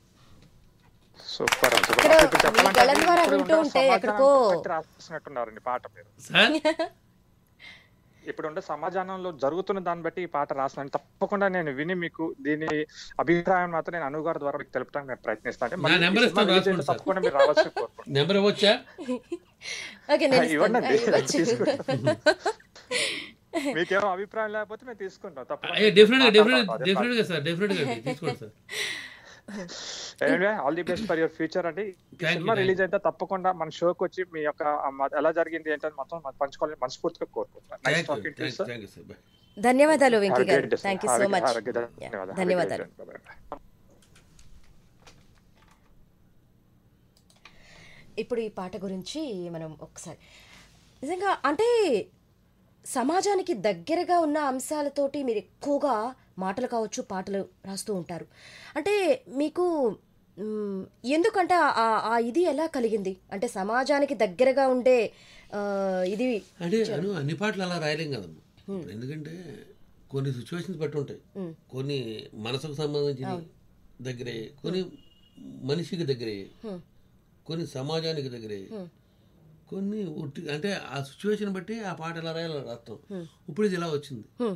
సూపర్ ఇక్కడ మీ గళం ద్వారా వింటూ ఉంటే ఎక్కడికో- రాసినట్టున్నారండి పాట మీరు సార్ ఇప్పుడు ఉండే సమాజంలో జరుగుతున్న దాన్ని బట్టి ఈ పాట రాసిన తప్పకుండా నేను విని మీకు దీని అభిప్రాయం మాత్రం నేను అనుగారి ద్వారా మీకు తెలపడానికి నేను ప్రయత్నిస్తాను అంటే మళ్ళీ నా నెంబర్ ఈ సినిమా ఇస్తాను, release అయితే రాసుకోండి సార్. తప్పకుండా మీరు రావాల్సి కోరుకుంటున్నాను నెంబర్ ఇవ్వచ్చా ఓకే నేను ఇస్తాను. ఇవ్వండి ఇవ్వచ్చు. తీసుకుంటాం మీకేమో అభిప్రాయం లేకపోతే మేము తీసుకుంటాం డెఫినెట్ గా డెఫినెట్ తప్పకుండా డెఫినెట్ గా సార్ డెఫినెట్ గా అండి. తీసుకోండి sir all the best for your future అండి ఈ Thank సినిమా you, రిలీజ్ అయితే తప్పకుండా మన షోకి వచ్చి మీ యొక్క ఆ మ- ఎలా జరిగింది ఏంటని మొత్తం మాకు పంచుకోవాలని మనస్ఫూర్తిగా కోరుకుంటున్నాను nice thank you talking to thank sir thank you sir bye ధన్యవాదాలు Venky Have a garu great day, sir. Thank you Have so a- much have a good- ధన్యవాదాలు. Have a ధన్యవాదాలు great day. Bye-bye. ఇప్పుడు ఈ పాట గురించి మనం ఒకసారి నిజంగా అంటే సమాజానికి దగ్గరగా ఉన్న అంశాలతోటి మీరు ఎక్కువగా మాటలు కావచ్చు పాటలు రాస్తూ ఉంటారు అంటే మీకు మ్, ఎందుకంటే ఆ- ఆ- ఆ ఇది ఎలా కలిగింది అంటే సమాజానికి దగ్గరగా ఉండే ఆ, ఇది అంటే అను అన్ని పాటలు అలా రాయలేం కదమ్మా ఇప్పుడు ఎందుకంటే కొన్ని సిచ్యువేషన్స్ బట్టి ఉంటాయి కొన్ని మనసుకు సంబంధించిన దగ్గరే కొన్ని మనిషికి దగ్గరే కొన్ని సమాజానికి దగ్గరే కొన్ని ఉట్టి అంటే ఆ సిచ్యువేషన్ బట్టి ఆ పాట ఎలా రాయాలో రాస్తాం ఇప్పుడు ఇది ఇలా వచ్చింది హ్మ్.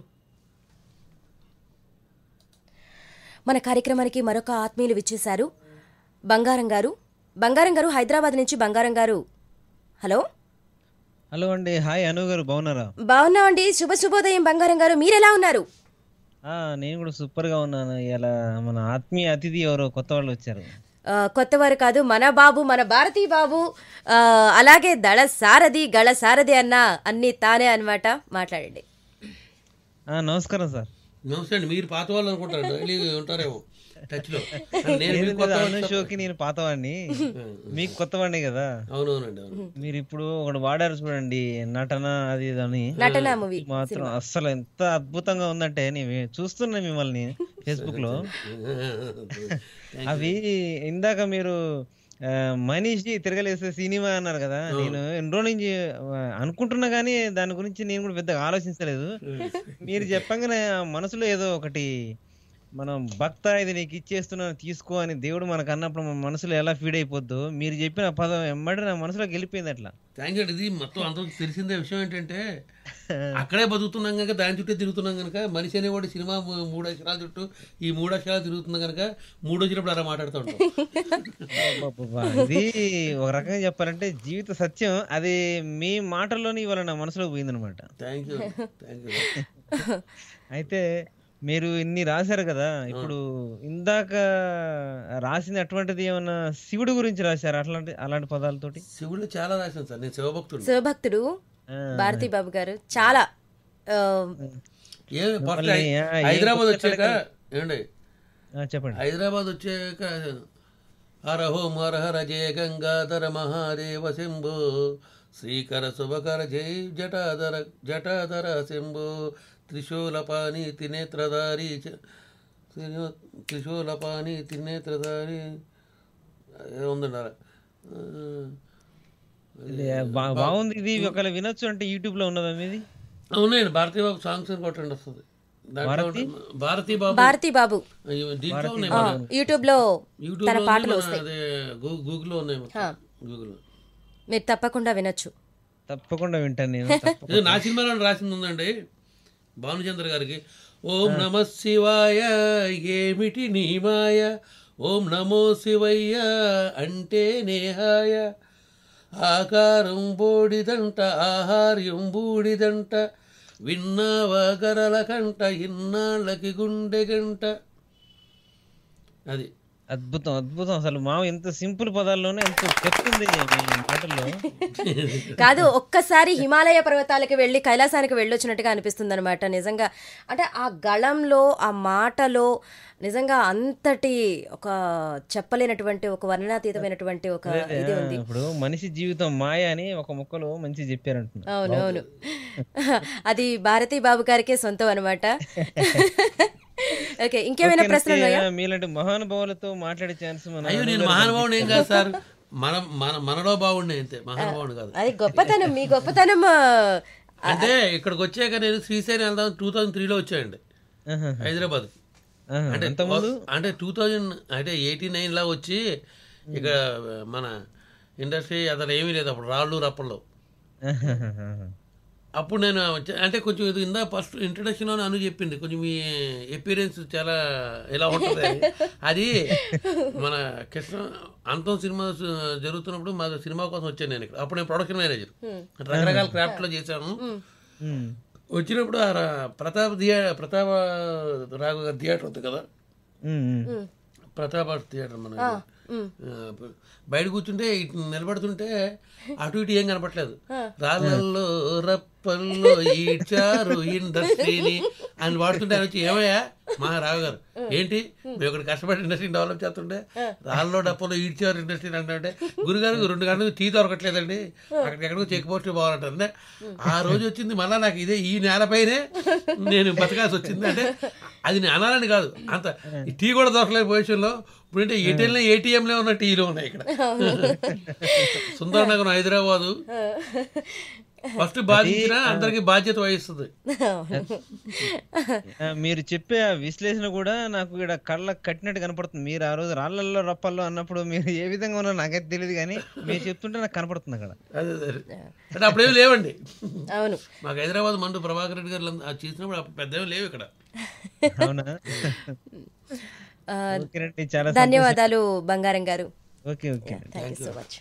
మన కార్యక్రమానికి మరొక ఆత్మీయులు విచ్చేశారు బంగారం గారు బంగారం గారు హైదరాబాద్ నుంచి బంగారం గారు హలో హలో అండి హాయ్ అను గారు బాగున్నారా బాగున్నామండి శుభ శుభోదయం బంగారం గారు మీరెలా ఉన్నారు ఆ, నేను కూడా సూపర్ గా ఉన్నాను ఇలా మన ఆత్మీయ అతిథి ఎవరో కొత్త వాళ్ళు వచ్చారు ఆ, కొత్తవారు కాదు మన బాబు మన భారతీ బాబు ఆ, అలాగే దళ సారథి గళ సారథి అన్న అన్ని తానే అన్నమాట మాట్లాడండి ఆ, నమస్కారం సార్ నమస్తే అండి మీరు పాత వాళ్ళు అనుకుంటారు డైలీ ఉంటారేమో టచ్ లో నేను లేదు మీకు కొత్త లేదు, వాడిని అను షోకి నేను పాతవాడిని మీకు కొత్తవాడిని కదా అవునవునండి అవును మీరు ఇప్పుడు ఒకటి వాడారు చూడండి నటన అది ఇది అని నటన మూవీ మాత్రం అస్సలు ఎంత అద్భుతంగా ఉందంటే నేను చూస్తున్నా మిమ్మల్ని ఫేస్బుక్ లో అవి ఇందాక మీరు ఆ, మనిషి తిరగలేసే సినిమా అన్నారు కదా నేను ఎన్ని రోజుల నుంచి ఆ, అనుకుంటున్నా కానీ దాని గురించి నేను కూడా పెద్దగా ఆలోచించలేదు మీరు చెప్పంగానే ఆ మనసులో ఏదో ఒకటి మనం భక్త ఇది నీకు ఇచ్చేస్తున్నాను తీసుకో అని దేవుడు మనకు అన్నప్పుడు మన మనసులో ఎలా ఫీడ్ అయిపోద్దో మీరు చెప్పిన పదం ఎమ్మడి నా మనసులోకి వెళ్ళిపోయింది అట్లా థ్యాంక్ యూ ఇది మొత్తం అందరికి తెలిసిందే విషయం ఏంటంటే అక్కడే బతుకుతున్నాం కనుక దాని చుట్టూ తిరుగుతున్నాం కనుక మనిషి అనేవాడు సినిమా మూ- మూడు అక్షరాల చుట్టూ ఈ మూడు అక్షరాలు తిరుగుతున్నాం కనుక మూడు వచ్చినప్పుడు అలా మాట్లాడుతూ ఉంటాం అబ్బబ్బబ్బా, ఇది ఒక రకంగా చెప్పాలంటే జీవిత సత్యం అది మీ మాటల్లోనే ఇవాళ నా మనసులోకి పోయిందనమాట థ్యాంక్ యూ థ్యాంక్ యూ అయితే మీరు ఇన్ని రాశారు కదా ఇప్పుడు ఇందాక రాసింది అటువంటిది ఏమన్నా శివుడి గురించి రాశారు అట్లాంటి అలాంటి పదాలతోటి శివుడు చాలా రాశాను సార్ నేను శివభక్తుడు శివభక్తుడు ఆ, భారతీ బాబు గారు చాలా ఆ, ఏ ఫస్ట్ మళ్ళీ, ఆ, ఏం హైదరాబాద్ కొత్త వచ్చాక ఏమండి ఆ, చెప్పండి హైదరాబాద్ వచ్చాక హరహో హర జయ గంగాధర మహాదేవ శంభో శ్రీకర శుభకర జై జటాధర జటాధర శంభో త్రిశూలపాని త్రినేత్రధారి చ- త్రినో- త్రిశూలపాని త్రినేత్రధారి ఏముందండి అలా. ఆ, ఇది బా- బాగుంది ఇది ఒకవేళ వినొచ్చు అంటే యూట్యూబ్ లో ఉన్నదా మీది ఉన్నాయండి భారతీ బాబు సాంగ్స్ అని కొట్టండి వస్తుంది దాంట్లో భారతి? ఉంటుంది. భారతీ బాబు భారతీ బాబు ఇవి దీంట్లో ఉన్నాయి ఆ, మన యూట్యూబ్ లో యూట్యూబ్ తన లో పాటలు ఉంది, మన వస్తాయి అదే గూ- గూగుల్లో ఉన్నాయి మొత్తం. గూగుల్లో మీరు తప్పకుండా వినొచ్చు తప్పకుండా వింటాను నేను తప్ప- ఇది నా సినిమాలో రాసింది ఉందండి భానుచంద్ర గారికి ఓం నమ శివాయ ఏమిటి నీ మాయ ఓం నమో శివయ్య అంటే నేహాయ ఆకారం బోడిదంట ఆహార్యం బూడిదంట విన్నావా గరల కంట ఇన్నాళ్ళకి గుండె గంట అది అద్భుతం అద్భుతం అసలు మా ఎంత సింపుల్ పదాల్లోనే ఎంత చెప్తుంది మీ మాటల్లో కాదు ఒక్కసారి హిమాలయ పర్వతాలకు వెళ్ళి కైలాసానికి వెళ్ళొచ్చినట్టుగా అనిపిస్తుంది అనమాట నిజంగా అంటే ఆ గళంలో ఆ మాటలో నిజంగా అంతటి ఒక చెప్పలేనటువంటి ఒక వర్ణనాతీతమైనటువంటి ఒక ఇది ఉంది ఇప్పుడు మనిషి జీవితం మాయ అని ఒక ముక్కలో మంచి చెప్పారంటున్నా అవును అవును అది భారతీ బాబు గారికే సొంతం అనమాట ఓకే ఇంకేమైనా ప్రశ్నలు ఉన్నాయా ఓకేనండి, మీలాంటి మహానుభావులతో మాట్లాడే ఛాన్స్ మన అయ్యో నేను మహానుభావుడు ఏం కాదు సార్ మన మన మనలో బాగుండే అంతే మహానుభావుడు కాదు అది గొప్పతనం మీ గొప్పతనం ఆ, అంటే ఇక్కడికి వచ్చాక నేను శ్రీశైలం వెళ్దాం టూ థౌజండ్ త్రీలో వచ్చాయండి ఆహా, హైదరాబాద్ ఆహా, అంటే అంతకుముందు అంటే టూ థౌజండ్ అంటే ఎయిటీ నైన్ లా వచ్చి ఇక మన ఇండస్ట్రీ అసలు ఏమీ లేదు అప్పుడు రాళ్ళు రప్పల్లో ఆహాహాహా. అప్పుడు నేను వచ్చా- అంటే కొంచెం ఇది ఇందా ఫస్ట్ ఇంట్రడక్షన్ లో అను చెప్పింది కొంచెం మీ ఎపీరియన్స్ చాలా ఎలా ఉంటుంది అని. అది మన కృష్ణ అంతం సినిమా సు- జరుగుతున్నప్పుడు మా సినిమా కోసం వచ్చాను నేను ఇక్కడ అప్పుడు నేను ప్రొడక్షన్ మేనేజర్ రకరకాల క్రాఫ్ట్ లో చేశాను ఉమ్, వచ్చినప్పుడు ఆ రా- ప్రతాప్ థియే ప్రతాప రాఘవ గారి థియేటర్ ఉంది కదా ఉమ్, ఉమ్. ప్రతాప థియేటర్ మన ఇది. ఆ, బయట కూర్చుంటే ఇటు నిలబడుతుంటే అటు ఇటు ఏం కనపట్లేదు రాళ్ళల్లో రప్పల్లో ఈడ్చారు ఇండస్ట్రీని అని వాడుతుంటే ఆయన వచ్చి ఏమయ్యా మా రావు గారు ఏంటి మేము ఇక్కడ కష్టపడి ఇండస్ట్రీని డెవలప్ చేస్తుంటే రాళ్ళలో డప్పలో ఈడ్చారు ఇండస్ట్రీని అంటే గురుగారు రెండు గంటలకు టీ దొరకట్లేదండి అక్కడికి ఎక్కడికో చెక్ పోస్ట్ పోవాలంటారు అంటే ఆ రోజు వచ్చింది మళ్ళీ నాకు ఇదే ఈ నేలపైనే నేను బతకాల్సి వచ్చింది అంటే అది నేను అనాలని కాదు అంత ఈ టీ కూడా దొరకలేని పొజిషన్లో ఇప్పుడంటే ఏటీఎంలో ఏటీఎంలో ఉన్న టీలు ఉన్నాయి ఇక్కడ సుందరనగరం హైదరాబాదు ఫస్ట్ బాధించిన అందరికి బాధ్యత వహిస్తుంది ఆ, మీరు చెప్పే ఆ విశ్లేషణ కూడా నాకు ఇక్కడ కళ్ళకు కట్టినట్టు కనపడుతుంది మీరు ఆ రోజు రాళ్ళల్లో రప్పల్లో అన్నప్పుడు మీరు ఏ విధంగా ఉన్నారో నాకైతే తెలియదు కానీ మీరు చెప్తుంటే నాకు కనపడుతుంది అక్కడ అదే అదే అంటే అప్పుడేమి లేవండి అవును మాకు హైదరాబాద్ మండు ప్రభాకర్ రెడ్డి గారు అది చేసినప్పుడు అప్పుడు పెద్దవి లేవు ఇక్కడ అవునా ఆ, ఓకేనండి చాలా ధన్యవాదాలు Bangaram garu okay okay thank you so much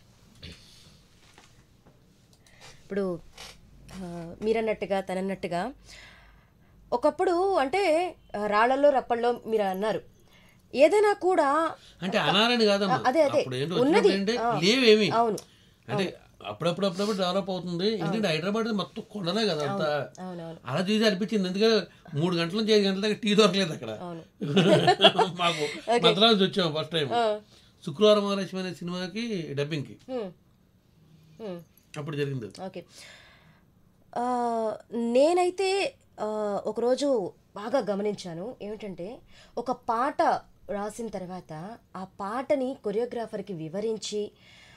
ఇప్పుడు ఆ, మీరన్నట్టుగా తనన్నట్టుగా ఒకప్పుడు అంటే ఆ, రాళ్లలో రప్పల్లో మీరు అన్నారు ఏదైనా కూడా అంటే అనాలని కాదమ్మా ఆ, అదే, అదే. అప్పుడు ఏంటి ఉన్నది. వచ్చినప్పుడు ఏంటి ఆ. లేవేమి అవును అంటే అప్పుడప్పుడు అప్పుడప్పుడు డెవలప్ అవుతుంది ఎందుకంటే హైదరాబాద్ మొత్తం కొండలే కదా అంతా అవునవును అలా చూసి అనిపించింది ఎందుకంటే మూడు గంటల నుంచి ఐదు గంటల దాకా టీ దొరకలేదు అక్కడ అవును మాకు మద్రాసు నుంచి వచ్చాము ఫస్ట్ టైం శుక్రవారం మహాలక్ష్మి అనే సినిమాకి డబ్బింగ్కి హ్మ్. హ్మ్. అప్పుడు జరిగింది అది. ఓకే ఆ, నేనైతే ఆ, ఒకరోజు బాగా గమనించాను ఏమిటంటే ఒక పాట రాసిన తర్వాత ఆ పాటని కొరియోగ్రాఫర్కి వివరించి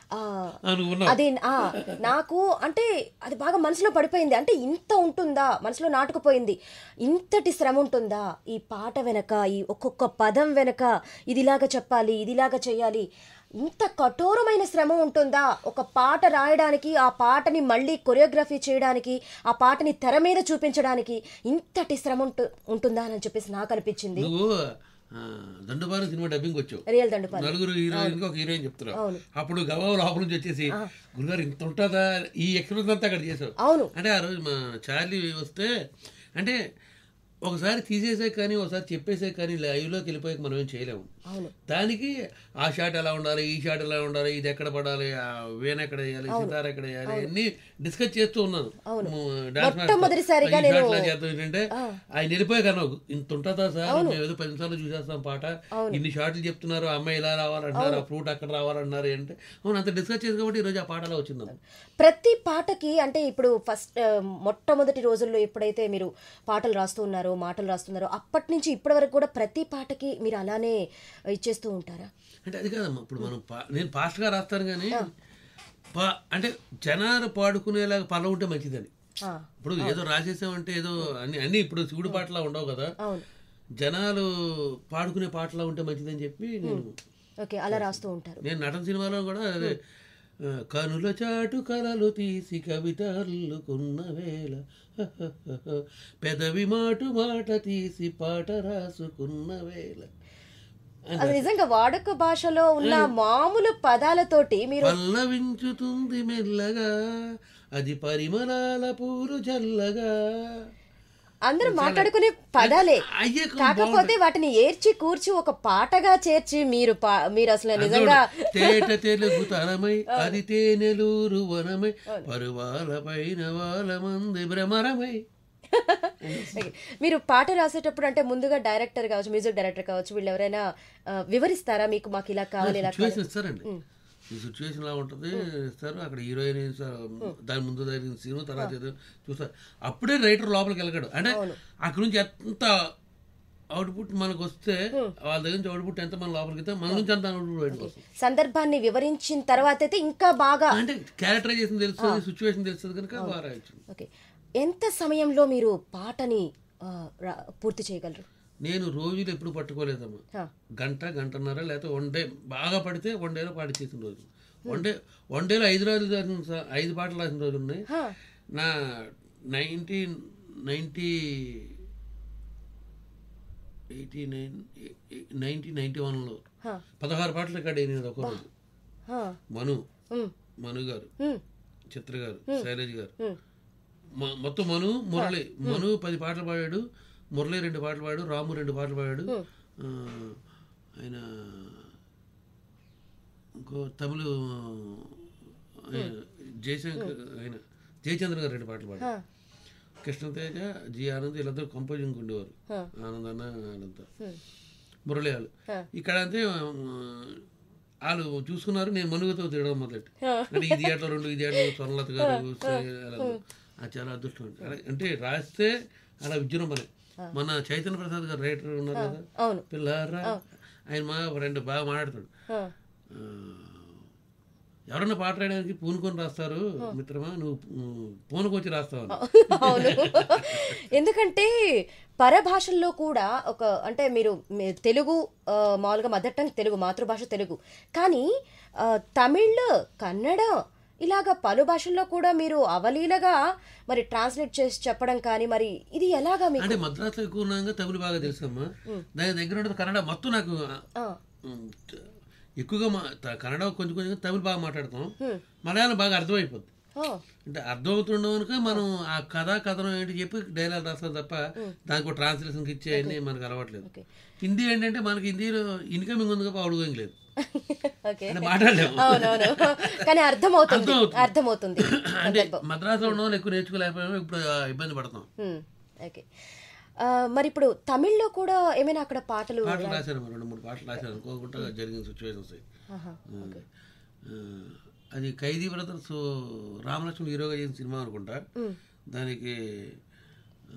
ఆ, ఆ, నువ్వు ఉన్నావు అది ఆ, నాకు అంటే అది బాగా మనసులో పడిపోయింది అంటే ఇంత ఉంటుందా మనసులో నాటుకుపోయింది ఇంతటి శ్రమ ఉంటుందా ఈ పాట వెనక ఈ ఒక్కొక్క పదం వెనక ఇదిలాగా చెప్పాలి ఇదిలాగా చేయాలి ఇంత కఠోరమైన శ్రమ ఉంటుందా ఒక పాట రాయడానికి ఆ పాటని మళ్ళీ కొరియోగ్రఫీ చేయడానికి ఆ పాటని తెర మీద చూపించడానికి ఇంతటి శ్రమ ఉంటు ఉంటుందా అని చెప్పేసి నాకు అనిపించింది నువ్వు ఆ, దండుబారు సినిమా డబ్బింగ్ వచ్చావు రియల్ దండుపాలి నలుగురు హీరోయిన్ ఒక హీరోయిన్ చెప్తున్నావు అవును. అప్పుడు గవ లోపల నుంచి వచ్చేసి గురుగారు ఇంత ఉంటుందా ఈ ఎక్స్పీరియన్స్ అంతా అక్కడ చేసావు అవును అంటే ఆ రోజు మా చార్లీ వస్తే అంటే ఒకసారి తీసేసే కానీ ఒకసారి చెప్పేసే కానీ లైవ్లోకి వెళ్ళిపోయాక మనం ఏం చేయలేము అవును దానికి ఆ షాట్ ఎలా ఉండాలి ఈ షాట్ ఎలా ఉండాలి ఇది ఎక్కడ పడాలి ఆ వేన్ ఎక్కడ వేయాలి సితార్ ఎక్కడ వేయాలి అన్ని డిస్కస్ చేస్తూ ఉన్నాను అవును. ము- డాన్స్ మాస్టర్. మొట్టమొదటిసారిగా ఈ నేను- షాట్ ఇలా చేద్దాం ఏంటంటే ఆయన వెళ్ళిపోయాక అన్నావు ఇంత ఉంటుందా సార్ మేము ఏదో పది నిమిషాలు చూసేస్తాం పాట ఇన్ని షాట్లు చెప్తున్నారు ఆ అమ్మాయి ఇలా రావాలంటున్నారు ఆ ఫ్రూట్ అక్కడ రావాలన్నారు అంటే అవును అంత డిస్కస్ చేసి కాబట్టి ఈరోజు ఆ పాట అలా వచ్చింది ప్రతి పాటకి అంటే ఇప్పుడు ఫస్ట్ ఆ, మొట్టమొదటి రోజుల్లో ఎప్పుడైతే మీరు పాటలు రాస్తూ ఉన్నారో మాటలు రాస్తున్నారో అప్పటి నుంచి ఇప్పటి వరకు కూడా ప్రతి పాటకి మీరు అలానే ఇచ్చేస్తూ ఉంటారా అంటే అది కాదమ్మా ఇప్పుడు మనం పా- నేను ఫాస్ట్గా రాస్తాను కానీ పా అంటే జనాలు పాడుకునేలాగా పనులు ఉంటే మంచిదని ఆ, ఇప్పుడు ఏదో రాసేసామంటే ఏదో అన్ని అన్ని ఇప్పుడు శివుడు పాటలా ఉండవు కదా అవును జనాలు పాడుకునే పాటలా ఉంటే మంచిదని చెప్పి నేను ఓకే అలా రాస్తూ ఉంటారు నేను నటన సినిమాలో కూడా అదే ఆ, కనుల చాటు కలలు తీసి కవిత అల్లుకున్న వేళ పెదవి మాటు మాట తీసి పాట రాసుకున్న వేళ అది నిజంగా వాడుక భాషలో ఉన్న మామూలు పదాలతోటి మీరు పల్లవించుతుంది మెల్లగా అది పరిమళాల పూలు జల్లగా అందరూ మాట్లాడుకునే పదాలే అయ్యే కాకపోతే వాటిని ఏర్చి కూర్చి ఒక పాటగా చేర్చి మీరు పా- మీరు అసలు నిజంగా తేట తెలుగు తనమై అది తేనెలూరు వనమై పరువాల పైన వాళ్ళ మంది భ్రమరమై ఓకే. మీరు పాట రాసేటప్పుడు అంటే ముందుగా డైరెక్టర్ కావచ్చు మ్యూజిక్ డైరెక్టర్ కావచ్చు వీళ్ళు ఎవరైనా ఆ, వివరిస్తారా మీకు మాకు ఇలా కావాలి ఇలా కావాలి సిచ్యువేషన్ ఇస్తారండి ఈ సిచ్యువేషన్ లా ఉంటుంది ఇస్తారు అక్కడ హీరోయిన్ ఇస్తారు దాని ముందు జరిగిన సీన్ తర్వాత ఏదో చూస్తారు అప్పుడే రైటర్ లోపలికి వెళ్ళగడు అంటే అక్కడ నుంచి ఎంత అవుట్పుట్ మనకు వస్తే వాళ్ళ దగ్గర నుంచి అవుట్పుట్ ఎంత మన లోపలికి వస్తే మన నుంచి అంత అవుట్పుట్ బయటకు వస్తుంది సందర్భాన్ని వివరించిన తర్వాత అయితే ఇంకా బాగా అంటే క్యారెక్టరైజేషన్ తెలుస్తుంది సిచ్యువేషన్ తెలుస్తుంది కనుక బాగా రాయొచ్చు ఓకే ఎంత సమయంలో మీరు పాటని ఆ, రా- పూర్తి చేయగలరు నేను రోజులు ఎప్పుడు పట్టుకోలేదమ్మా ఆ, గంట గంటన్నర లేకపోతే వన్ డే బాగా పడితే వన్ డేలో పాట చేసిన రోజు వన్ డే వన్ డేలో ఐదు రోజులు రాసిన స- ఐదు పాటలు రాసిన రోజులు ఉన్నాయి హా, నా nineteen ninety eighty nine nineteen ninety వన్లో హా, పదహారు పాటలు రికార్డ్ అయినాయి ఒక రోజు హా, మను ఉమ్, మను గారు ఉమ్, చిత్ర గారు శైలజ్ గారు ఉమ్. మ- మొత్తం మను మురళి మను పది పాటలు పాడాడు మురళి రెండు పాటలు పాడాడు రాము రెండు పాటలు పాడాడు ఆ, ఆయన ఇంకో తమిళ ఆయన జయశంకర్ ఆయన జయచంద్ర గారు రెండు పాటలు పాడాడు హా, కృష్ణతేజ జి ఆనంద్ వీళ్ళందరూ కంపోజింగ్ ఉండేవారు హా. ఆనంద్ అన్న వాళ్ళంతా ఉమ్. మురళి వాళ్ళు హా. ఇక్కడ అంతే ఆ, వాళ్ళు చూసుకున్నారు నేను మనుగతో తిరగడం మొదలెట్టి అంటే ఈ థియేటర్ రెండు ఈ థియేటర్ స్వర్ణలత గారు శ్రేయ- అది చాలా అదృష్టం అండి. అలా- అంటే రాస్తే అలా విజృంభణే మన చైతన్య ప్రసాద్ గారు రైటర్ ఉన్నారు కదా అవును పిల్లారా ఆయన మా ఫ్రెండ్ బాగా మాట్లాడతాడు హా, ఆ, ఎవరన్నా పాట రాయడానికి పూనుకొని రాస్తారు మిత్రమా నువ్వు ఉమ్, పూనుకొచ్చి రాస్తావు అని. అవును ఎందుకంటే పరభాషల్లో కూడా ఒక అంటే మీరు మీ తెలుగు ఆ, మామూలుగా మదర్ టంగ్ తెలుగు మాతృభాష తెలుగు కానీ ఆ, తమిళ్ కన్నడ ఇలాగ పలు భాషల్లో కూడా మీరు అవలీలగా మరి ట్రాన్స్లేట్ చేసి చెప్పడం కానీ మరి ఇది ఎలాగా మీకు అంటే మద్రాసులో ఎక్కువ ఉన్నాక తమిళ బాగా తెలుసమ్మా దాని దగ్గర ఉండదు కన్నడ మొత్తం నాకు ఆ, ఉమ్, త- ఎక్కువగా మా త- కన్నడ కొంచెం కొంచెం తమిళ బాగా మాట్లాడతాం హ్మ్. మలయాళం బాగా అర్థమైపోద్ది ఓ, అంటే అర్థమవుతుండవు కనుక మనం ఆ కథ కథనం ఏంటి చెప్పి డైలాగ్ రాస్తాం తప్ప దానికి ఒక ట్రాన్స్లేషన్కి ఇచ్చేయన్నీ మనకు అలవాట్లేదు ఓకే హిందీ ఏంటంటే మనకి హిందీలో ఇన్కమింగ్ ఉంది కాబట్టి అవుట్ గోయింగ్ లేదు ఓకే అంటే మాట్లాడలేము అవునవును కానీ అర్థమవుతుంది అర్థమవుతుంది. అర్థమవుతుంది అంటే మద్రాసులో ఉన్న వాళ్ళు ఎక్కువ నేర్చుకోలేకపోయాము ఇప్పుడు ఆ, ఇబ్బంది పడతాం హ్మ్, ఓకే ఆ, మరి ఇప్పుడు తమిళ్లో కూడా ఏమైనా అక్కడ పాటలు పాటలు రాశాను రెండు మూడు పాటలు రాశాను అనుకోకుండా జరిగిన సిచ్యువేషన్స్ ఆహా, అది ఖైదీ బ్రదర్స్ రామలక్ష్మణ్ హీరోగా చేసిన సినిమా అనుకుంటా దానికి ఆ,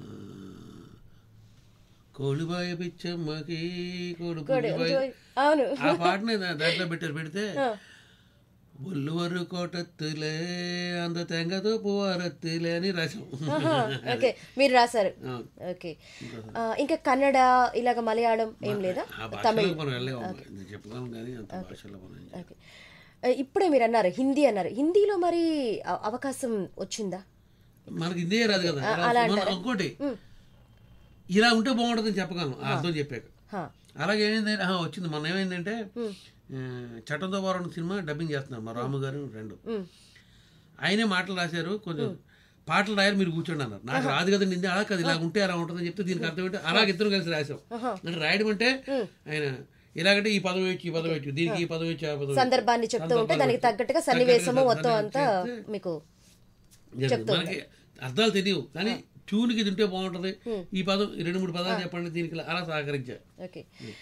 కోడిబాయ పిచ్చమ్మకి కోడి పులిబాయ అవును ఆ పాటని దా- దాంట్లో పెట్టారు పెడితే ఒల్లువరు కోటత్తులే అంద తెంగతో పువారత్తులే అని రాసాం ఓకే మీరు రాశారు ఆ. ఓకే ఆ, ఇంకా కన్నడ ఇలాగ మలయాళం ఏం లేదా ఆ భాషలో మనం వెళ్ళాము ఇది చెప్పుకోం కానీ అంత భాషలో మనం ఏం ఓకే ఆ, ఇప్పుడే మీరు అన్నారు హిందీ అన్నారు హిందీలో మరి అ- అవకాశం వచ్చిందా మనకి ఇదే రాదు కదా మన ఇంకోటి ఇలా ఉంటే బాగుంటుందని చెప్పగలను ఆ అర్థం చెప్పాక హా. అలాగే ఏమైందంటే ఆహా, వచ్చింది మొన్న ఏమైందంటే ఆ, చట్టంతో పోరాటం సినిమా డబ్బింగ్ చేస్తున్నారు మా రాము గారు రెండు మ్. ఆయనే మాటలు రాశారు కొంచెం పాటలు రాయాలి మీరు కూర్చోండి అన్నారు నాకు రాదు కదా నింది అలా కాదు ఇలా ఉంటే అలా ఉంటుందని చెప్తే దీనికి అర్థం ఏంటి అలాగే ఇద్దరు కలిసి రాసాం అంటే రాయడం అంటే ఆయన ఇలాగంటే ఈ పదవి వచ్చి ఈ పదవి వచ్చి దీనికి ఈ పదవి వచ్చి ఆ పదవి వచ్చి. సందర్భాన్ని చెప్తూ ఉంటే సందర్భాన్ని దానికి బట్టి. తగ్గట్టుగా సన్నివేశము తగ్గట్టుగా మొత్తం అంతా చేస్తే మీకు జరుగుతుంది. మనకి అర్థాలు తెలియవు కానీ ట్యూన్కి ఇది ఉంటే బాగుంటుంది ఈ పదం ఈ రెండు మూడు పదాలు చెప్పండి దీనికి ఇలా అలా సహకరించారు ఓకే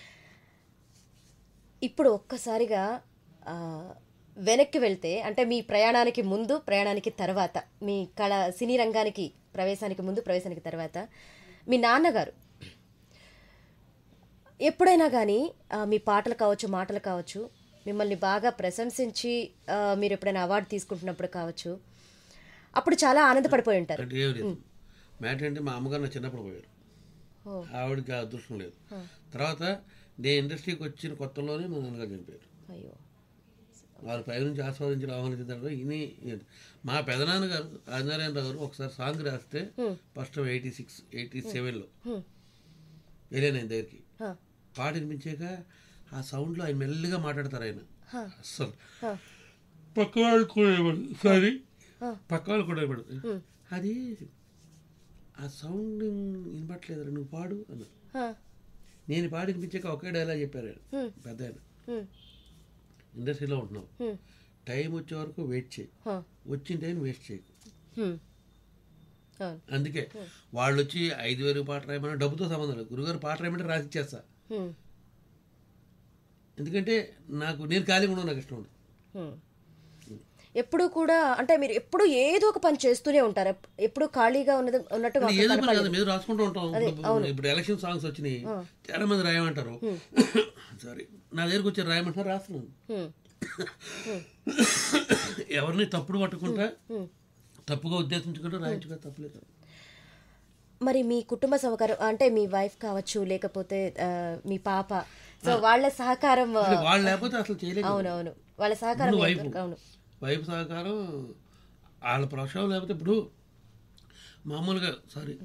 ఇప్పుడు ఒక్కసారిగా ఆ, వెనక్కి వెళ్తే అంటే మీ ప్రయాణానికి ముందు ప్రయాణానికి తర్వాత మీ కళ సినీ రంగానికి ప్రవేశానికి ముందు ప్రవేశానికి తర్వాత మీ నాన్నగారు ఎప్పుడైనా కానీ మీ పాటలు కావచ్చు మాటలు కావచ్చు మిమ్మల్ని బాగా ప్రశంసించి ఆ, మీరు ఎప్పుడైనా అవార్డు తీసుకుంటున్నప్పుడు కావచ్చు అప్పుడు చాలా ఆనందపడిపోయి ఉంటారు అంటే ఏం లేదు మ్యాటర్ అంటే మా అమ్మగారు నా చిన్నప్పుడు పోయారు ఓ. ఆవిడకి ఆ అదృష్టం లేదు తర్వాత నేను ఇండస్ట్రీకి వచ్చిన కొత్తలోనే మా నాన్నగారు చనిపోయారు అయ్యో వారు పైనుంచి ఆస్వాదించిన ఆహ్వానించిన తర్వాత ఇని మా పెదనాన్నగారు ఆదినారాయణరావు గారు ఒకసారి సాంగ్ రాస్తే ఫస్ట్ ఎయిటీ సిక్స్ ఎయిటీ సెవెన్లో హ్మ్. వెళ్ళాను ఆయన దగ్గరికి హా. పాట వినిపించాక ఆ సౌండ్లో ఆయన మెల్లిగా మాట్లాడతారు ఆయన అస్సలు హా. పక్క వాళ్ళు కూడా ఇవ్వడు సారీ ఆ. పక్క వాళ్ళు కూడా ఇవ్వడు అది ఆ సౌండ్ వినపట్లేదు నువ్వు పాడు అన్న హా. నేను పాడి వినిపించాక ఒకే డైలాగ్ చెప్పారు ఆయన హ్మ్. పెద్ద ఆయన హ్మ్. ఇండస్ట్రీలో ఉంటున్నావు హ్మ్. టైం వచ్చే వరకు వెయిట్ చేయి హా. వచ్చిన టైం వేస్ట్ చేయకు హ్మ్. అవును అందుకే వాళ్ళు వచ్చి ఐదు వేలు పాట రాయమన్నా డబ్బుతో సంబంధం లేదు గురుగారు పాట రాయమంటే రాసి ఇచ్చేస్తా హ్మ్. ఎందుకంటే నాకు నేను ఖాళీగా ఉండడం నాకు ఇష్టం ఉండదు హ్మ్. ఎప్పుడు కూడా అంటే మీరు ఎప్పుడు ఏదో ఒక పని చేస్తూనే ఉంటారు ఎప్- ఎప్పుడు ఖాళీగా ఉన్నది ఉన్నట్టు కానీ మాకు ఏదో పని కనపడలేదు. కాదు మీద రాసుకుంటూ ఉంటాం ఇప్పుడు- ఇప్పుడు ఎలక్షన్ సాంగ్స్ వచ్చినాయి చాలా మంది రాయమంటారు సారీ నా దగ్గరకు వచ్చి రాయమంటారు రాస్తున్నాను హ్మ్. ఎవరిని తప్పుడు పట్టుకుంటా తప్పుగా ఉద్దేశించుకుంటూ రాయించుకుంటా తప్పులేదు మరి మీ కుటుంబ సహకారం అంటే మీ వైఫ్ కావచ్చు లేకపోతే ఆ, మీ పాప సో వాళ్ళ సహకారం ఆ, అంటే వాళ్ళు లేకపోతే అసలు చేయలేదు అవునవును వాళ్ళ సహకారం ముందు ఎంత- వైపు. అవును వైపు సహకారం వాళ్ళ ప్రోత్సాహం లేకపోతే ఇప్పుడు మామూలుగా సారీ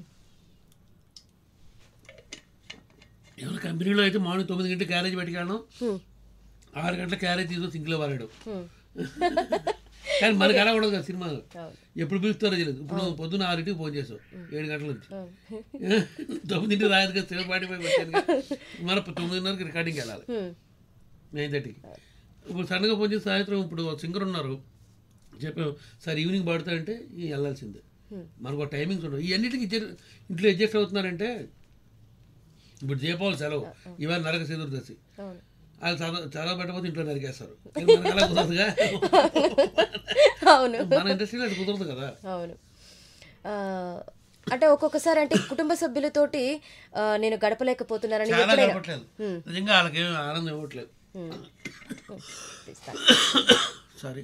ఎవరి కంపెనీలో అయితే మార్నింగ్ తొమ్మిది గంటల క్యారేజ్ పెట్టుకెళ్ళడం హ్మ్. ఆరు గంటల క్యారేజ్ తీసుకొని సింక్లో వారాడు హ్మ్. కానీ మనకి అలా ఉండదు కదా సినిమా అవును. ఎప్పుడు పిలుస్తారో తెలియదు ఇప్పుడు నువ్వు పొద్దున్న ఆరింటికి ఫోన్ చేసావు ఏడు గంటల నుంచి తొమ్మిదింటికి రాదు కదా సేవ పాడిపోయి వచ్చాను కదా. మన తొమ్మిదిన్నరకి రికార్డింగ్కి వెళ్ళాలి హ్మ్. నైన్ థర్టీకి ఇప్పుడు సడన్గా ఫోన్ చేసి సాయంత్రం ఇప్పుడు సింగర్ ఉన్నారు చెప్పాం సార్ ఈవినింగ్ పాడుతారంటే ఈ వెళ్ళాల్సిందే మనకు టైమింగ్స్ ఉండవు ఈ అన్నిటికి ఇచ్చే- ఇంట్లో అడ్జస్ట్ అవుతున్నారంటే ఇప్పుడు దీపావళి సెలవు ఇవాళ నరక చతుర్దశి అవును వాళ్ళు చదవ చదవ పెట్టకపోతే ఇంట్లో నరికేస్తారు కానీ మనకు అలా కుదరదుగా అవును మన ఇండస్ట్రీలో అది కుదరదు కదా అవును ఆ, అంటే ఒక్కొక్కసారి అంటే కుటుంబ సభ్యులతోటి ఆ, నేను గడపలేకపోతున్నానని చాలా ఎప్పుడైనా గడపట్లేదు నిజంగా వాళ్ళకి ఏం ఆనందం ఇవ్వట్లేదు తీస్తాను. సారీ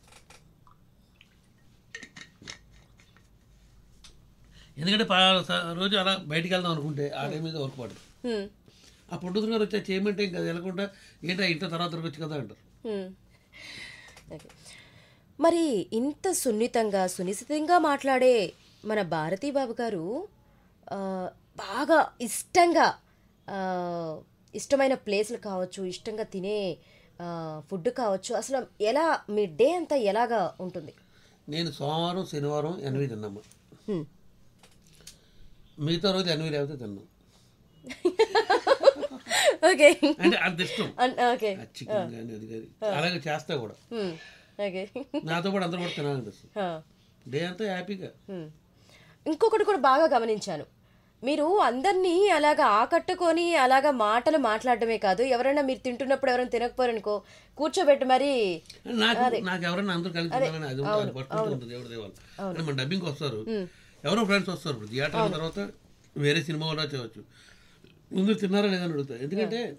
ఎందుకంటే పలానా స- రోజు అలా బయటికి వెళ్దాం అనుకుంటే ఆ టైం మీద వర్క్ పడదు హ్మ్. ఆ పొద్దున గారు వచ్చా చేయమంటే ఇంకా వెళ్ళకుండా ఏంటో ఇంట్లో తర్వాత వచ్చి కదా అంటారు హ్మ్. ఓకే. మరి ఇంత సున్నితంగా సునిశ్చితంగా మాట్లాడే మన భారతీ బాబు గారు ఆ, బాగా ఇష్టంగా ఆ, ఇష్టమైన ప్లేస్లు కావచ్చు ఇష్టంగా తినే ఫుడ్ కావచ్చు అసలు ఎలా మీ డే అంతా ఎలాగా ఉంటుంది నేను సోమవారం శనివారం ఎనభై తిన్నామా హ్మ్. మిగతా రోజు ఎనభై లేకపోతే తిన్నాం ఓకే అంటే అంత ఇష్టం అన్- ఓకే ఆ చికెన్ కానీ అది కానీ అలాగే చేస్తా కూడా హ్మ్. ఓకే నాతో పాటు అందరూ కూడా తినాలనిపిస్తుంది ఆ. డే అంతా హ్యాపీగా హ్మ్. ఇంకొకటి కూడా బాగా గమనించాను మీరు అందరినీ అలాగా ఆకట్టుకొని అలాగా మాటలు మాట్లాడడమే కాదు ఎవరైనా మీరు తింటున్నప్పుడు ఎవరైనా తినకపోరనుకో కూర్చోబెట్టి మరి నాకు నాకు ఎవరైనా అందరూ కలిసి తినాలని అది ఉంటుంది అది పట్టుకుంటూ ఉంటుంది ఎవరి దేవాలి అంటే మన డబ్బింగ్కి వస్తారు ఎవరో ఫ్రెండ్స్ వస్తారు ఇప్పుడు థియేటర్ అయిన తర్వాత వేరే సినిమా కూడా చేయవచ్చు ముందు తిన్నారా లేదని అడుగుతారు ఎందుకంటే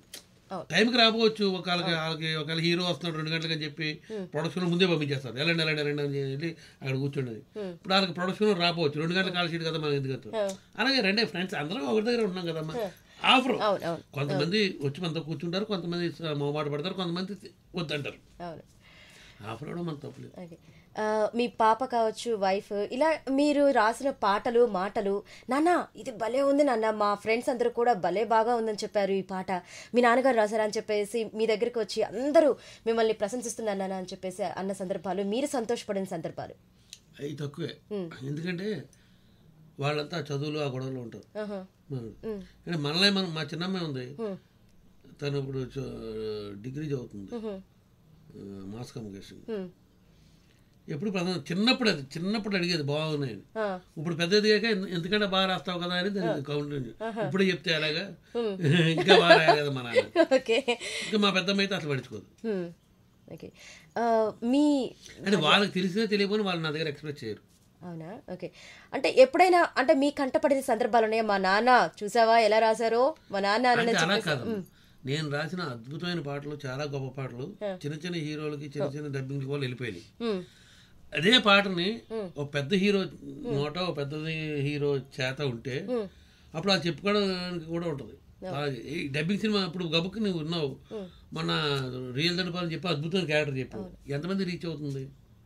టైంకి రాకపోవచ్చు ఒకళ్ళకి వాళ్ళకి ఒకవేళ హీరో వస్తున్నాడు రెండు గంటలకు అని చెప్పి ప్రొడక్షన్ ముందే పంపించేస్తారు వెళ్ళండి వెళ్ళండి వెళ్ళండి అని వెళ్ళి అక్కడ కూర్చుండేది ఇప్పుడు వాళ్ళకి ప్రొడక్షన్ రాకపోవచ్చు రెండు గంటల కాల్ షీట్ కదా మనకి ఎందుకు వస్తుంది? అలాగే రెండే ఫ్రెండ్స్ అందరం ఒకటి దగ్గర ఉన్నాం కదమ్మా ఆఫర్ అవును అవును కొంతమంది వచ్చి మనతో కూర్చుంటారు కొంతమంది మొహమాట పడతారు కొంతమంది వద్దంటారు అవును ఆఫర్ కూడా మన తప్పలేదు ఓకే ఆ, మీ పాప కావచ్చు వైఫ్ ఇలా మీరు రాసిన పాటలు మాటలు నాన్న ఇది భలే ఉంది నాన్న మా ఫ్రెండ్స్ అందరూ కూడా భలే బాగా ఉందని చెప్పారు ఈ పాట మీ నాన్నగారు రాశారా అని చెప్పేసి మీ దగ్గరికి వచ్చి అందరూ మిమ్మల్ని ప్రశంసిస్తున్నారు నాన్న అని చెప్పేసి అన్న సందర్భాలు మీరు సంతోషపడిన సందర్భాలు అవి తక్కువే ఎందుకంటే వాళ్ళంతా చదువులు ఆ గొడవలు ఉంటారు ఆహా. మనం. అంటే మనలే మనం మా చిన్నమ్మాయి ఉంది తను ఇప్పుడు చ- డిగ్రీ చదువుతుంది ఆ, మాస్ కమ్యూనికేషన్ ఉమ్. ఎప్పుడు ప్రధాన చిన్నప్పుడు అది చిన్నప్పుడు అడిగేది బాగున్నాయి ఆ. ఇప్పుడు పెద్ద ఎదిగాక ఎందు- ఎందుకంటే బాగా రాస్తావు కదా అని దానికి కౌంటర్ ఇప్పుడు చెప్తే అలాగా ఇంకా బాగా రాయాలి కదా మా నాన్న ఓకే ఇంకా మా పెద్దమ్మ అయితే అసలు పడుచుకోదు ఉమ్. ఓకే ఆ, మీ అంటే వాళ్ళకి తెలిసినా తెలియకపోయినా వాళ్ళు నా దగ్గర ఎక్స్ప్రెస్ చేయరు అవునా ఓకే అంటే ఎప్పుడైనా అంటే మీ కంటపడిన సందర్భాలు ఉన్నాయా మా నాన్న చూసావా ఎలా రాశారో మా నాన్న అని అంటే అలా చెప్పేసి కాదు నేను రాసిన అద్భుతమైన పాటలు చాలా గొప్ప పాటలు చిన్న చిన్న హీరోలకి చిన్న చిన్న డబ్బింగ్ వాళ్ళు వెళ్ళిపోయినాయి ఉమ్. అదే పాటని ఒక పెద్ద హీరో నోట ఒక పెద్ద హీరో చేత ఉంటే అప్పుడు అది చెప్పుకోవడానికి కూడా ఉంటుంది అలాగే ఈ డబ్బింగ్ సినిమా ఇప్పుడు గబుక్కి నువ్వు ఉన్నావు మన రియల్ దండపాలని చెప్పి అద్భుతమైన క్యారెక్టర్ చెప్పు ఎంతమంది రీచ్ అవుతుంది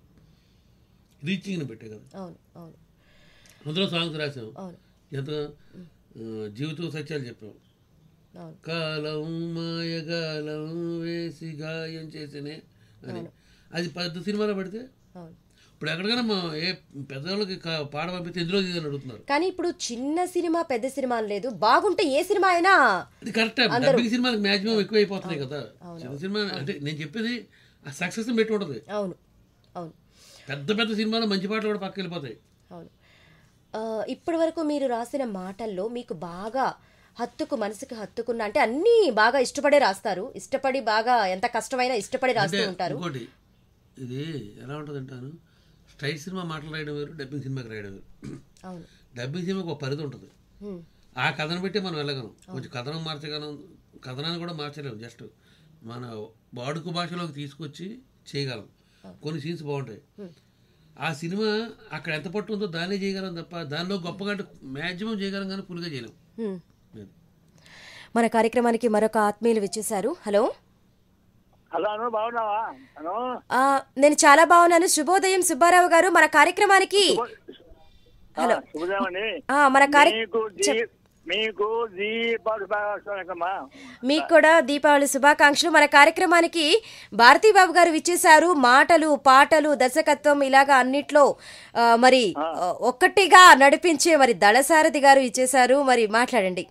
రీచింగ్ని పెట్టే కదా అవును అవును అందులో సాంగ్స్ రాసాం అవును ఎంత ఆ, జీవితం సత్యాలు చెప్పాం అవును కాలం మాయగాలం వేసి గాయం చేసినే అని అది పెద్ద సినిమాలో పెడితే అవును ఇప్పుడు ఎక్కడికైనా మా ఏ పెద్దవాళ్ళకి కా- పాట పంపిస్తే ఎందులో తీదని అడుగుతున్నారు కానీ ఇప్పుడు చిన్న సినిమా పెద్ద సినిమా అని లేదు బాగుంటే ఏ సినిమా అయినా ఇది కరెక్ట్ డబ్బింగ్ సినిమాలకు మాక్సిమం ఎక్కువ అయిపోతున్నాయి కదా చిన్న సినిమా అంటే నేను చెప్పేది ఆ సక్సెస్ పెట్టి ఉంటుంది అవును అవును పెద్ద పెద్ద సినిమాలో మంచి పాటలు కూడా పక్క వెళ్ళిపోతాయి అవును ఆ, ఇప్పటి వరకు మీరు రాసిన మాటల్లో మీకు బాగా హత్తుకు మనసుకు హత్తుకున్న అంటే అన్నీ బాగా ఇష్టపడే రాస్తారు ఇష్టపడి బాగా ఎంత కష్టమైనా ఇష్టపడి రాస్తూ అంటే ఉంటారు ఇంకోటి ఇది ఎలా ఉంటుంది అంటాను స్ట్రైట్ సినిమా మాటలు రాయడం వేరు డబ్బింగ్ సినిమాకి రాయడం వేరు అవును డబ్బింగ్ సినిమాకి ఒక పరిధి ఉంటుంది హ్మ్. ఆ కథను బట్టి మనం వెళ్ళగలం కొంచెం కథనం మార్చగలం కథనాన్ని కూడా మార్చలేము జస్ట్ మన వాడుక భాషలోకి తీసుకొచ్చి చేయగలం కొన్ని సీన్స్ బాగుంటాయి ఆ సినిమా అక్కడ ఎంత పట్టు ఉందో దాన్నే చేయగలం తప్ప దానిలో గొప్పగా అంటే మ్యాక్సిమం చేయగలం కానీ ఫుల్గా చేయలేం హ్మ్. అది. మన కార్యక్రమానికి మరొక ఆత్మీయులు విచ్చేశారు హలో హలో అను బాగున్నావా అను ఆ, నేను చాలా బాగున్నాను శుభోదయం సుబ్బారావు గారు మన కార్యక్రమానికి హలో. శుభదేవండి ఆ, మన కార్య మీకు దీ- మీకు దీపావళి బాగా మీకు కూడా దీపావళి శుభాకాంక్షలు మన కార్యక్రమానికి భారతీ బాబు గారు విచ్చేశారు మాటలు పాటలు దర్శకత్వం ఇలాగా అన్నిట్లో ఆ, మరి ఆ, ఒక్కటిగా నడిపించే మరి దళసారథి గారు ఇచ్చేశారు మరి మాట్లాడండి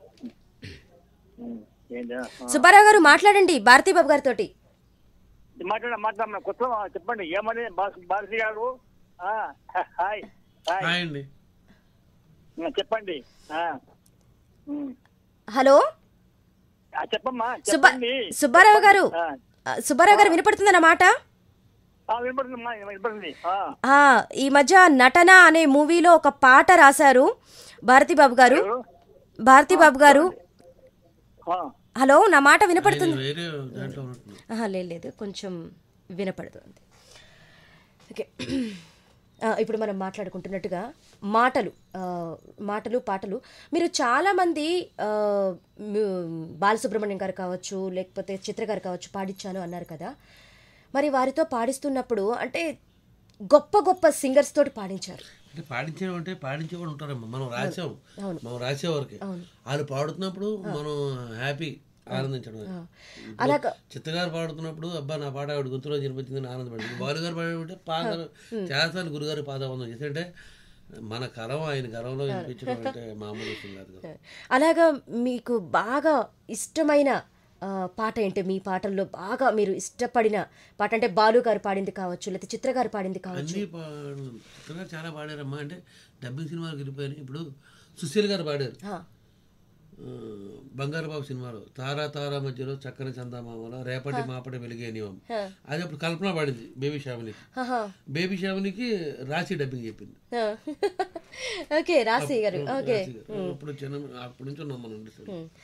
ఏంటి సుబ్బారావు గారు మాట్లాడండి భారతీ బాబు గారితోటి మాట్లాడ మాట్లాడ కొత్త చెప్పండి ఏమని భారతి భారతి గారు ఆ, హాయ్ హాయ్ హాయ్ అండి ఆ, చెప్పండి ఆ. ఉమ్. హలో ఆ, చెప్పమ్మా సుబ్బా చెప్పండి సుబ్బారావు గారు ఆ. ఆ, సుబ్బారావు గారు వినపడుతుందన్న మాట ఆ, వినపడుతుందమ్మా వినపడుతుంది ఆ. ఆ, ఈ మధ్య నటన అనే మూవీలో ఒక పాట రాశారు భారతీ బాబు గారు ఎవరు? భారతీ బాబు గారు ఆ. హలో నా మాట వినపడుతుంది నేను వేరే దాంట్లో ఉన్నట్టున్నాను ఆహా, లేదు లేదు కొంచెం వినపడదు అంతే ఓకే ఆ, ఇప్పుడు మనం మాట్లాడుకుంటున్నట్టుగా మాటలు ఆ, మాటలు పాటలు మీరు చాలామంది ఆ, ము- బాలసుబ్రహ్మణ్యం గారు కావచ్చు లేకపోతే చిత్ర గారు కావచ్చు పాడించాను అన్నారు కదా మరి వారితో పాడిస్తున్నప్పుడు అంటే గొప్ప గొప్ప సింగర్స్ తోటి పాడించారు అంటే పాడించడం అంటే పాడించే కూడా ఉంటారమ్మా మనం రాసాం అవును. మనం రాసేవారికి వాళ్ళు పాడుతున్నప్పుడు మనం హ్యాపీ ఆనందించడం అలాగా చిత్తగారు పాడుతున్నప్పుడు అబ్బా నా పాట ఆవిడ గొంతులో జరిపించిందని ఆనందపడింది బాలు గారు పాడే పాద చాలాసార్లు గురుగారు పాదవందం చేసి అంటే మన కరం ఆయన గర్వంలో వినిపించడం అంటే మామూలు విషయం కాదు కదా అలాగా మీకు బాగా ఇష్టమైన ఆ, పాట ఏంటి మీ పాటల్లో బాగా మీరు ఇష్టపడిన పాట అంటే బాలు గారు పాడింది కావచ్చు లేకపోతే చిత్ర గారు పాడింది కావచ్చు అన్ని పాడు చిత్తగారు చాలా పాడారమ్మా అంటే డబ్బింగ్ సినిమాలకు వెళ్ళిపోయారు ఇప్పుడు సుశీల్ గారు పాడారు ఆ, ఆ, బంగారు బాబు సినిమాలో తారా తారా మధ్యలో చక్కని చందామామలో రేపటి మాపటి వెలిగే నియమం అది అప్పుడు కల్పన పాడింది బేబీ శ్యామిలికి ఆహా, బేబీ శ్యామిలికి రాసి డబ్బింగ్ చెప్పింది ఆ. ఓకే రాసి గారు ఓకే రాశి గారు. అప్పుడు చిన్న అప్పటి నుంచి ఉన్నాం మనం ఇండస్ట్రీలో.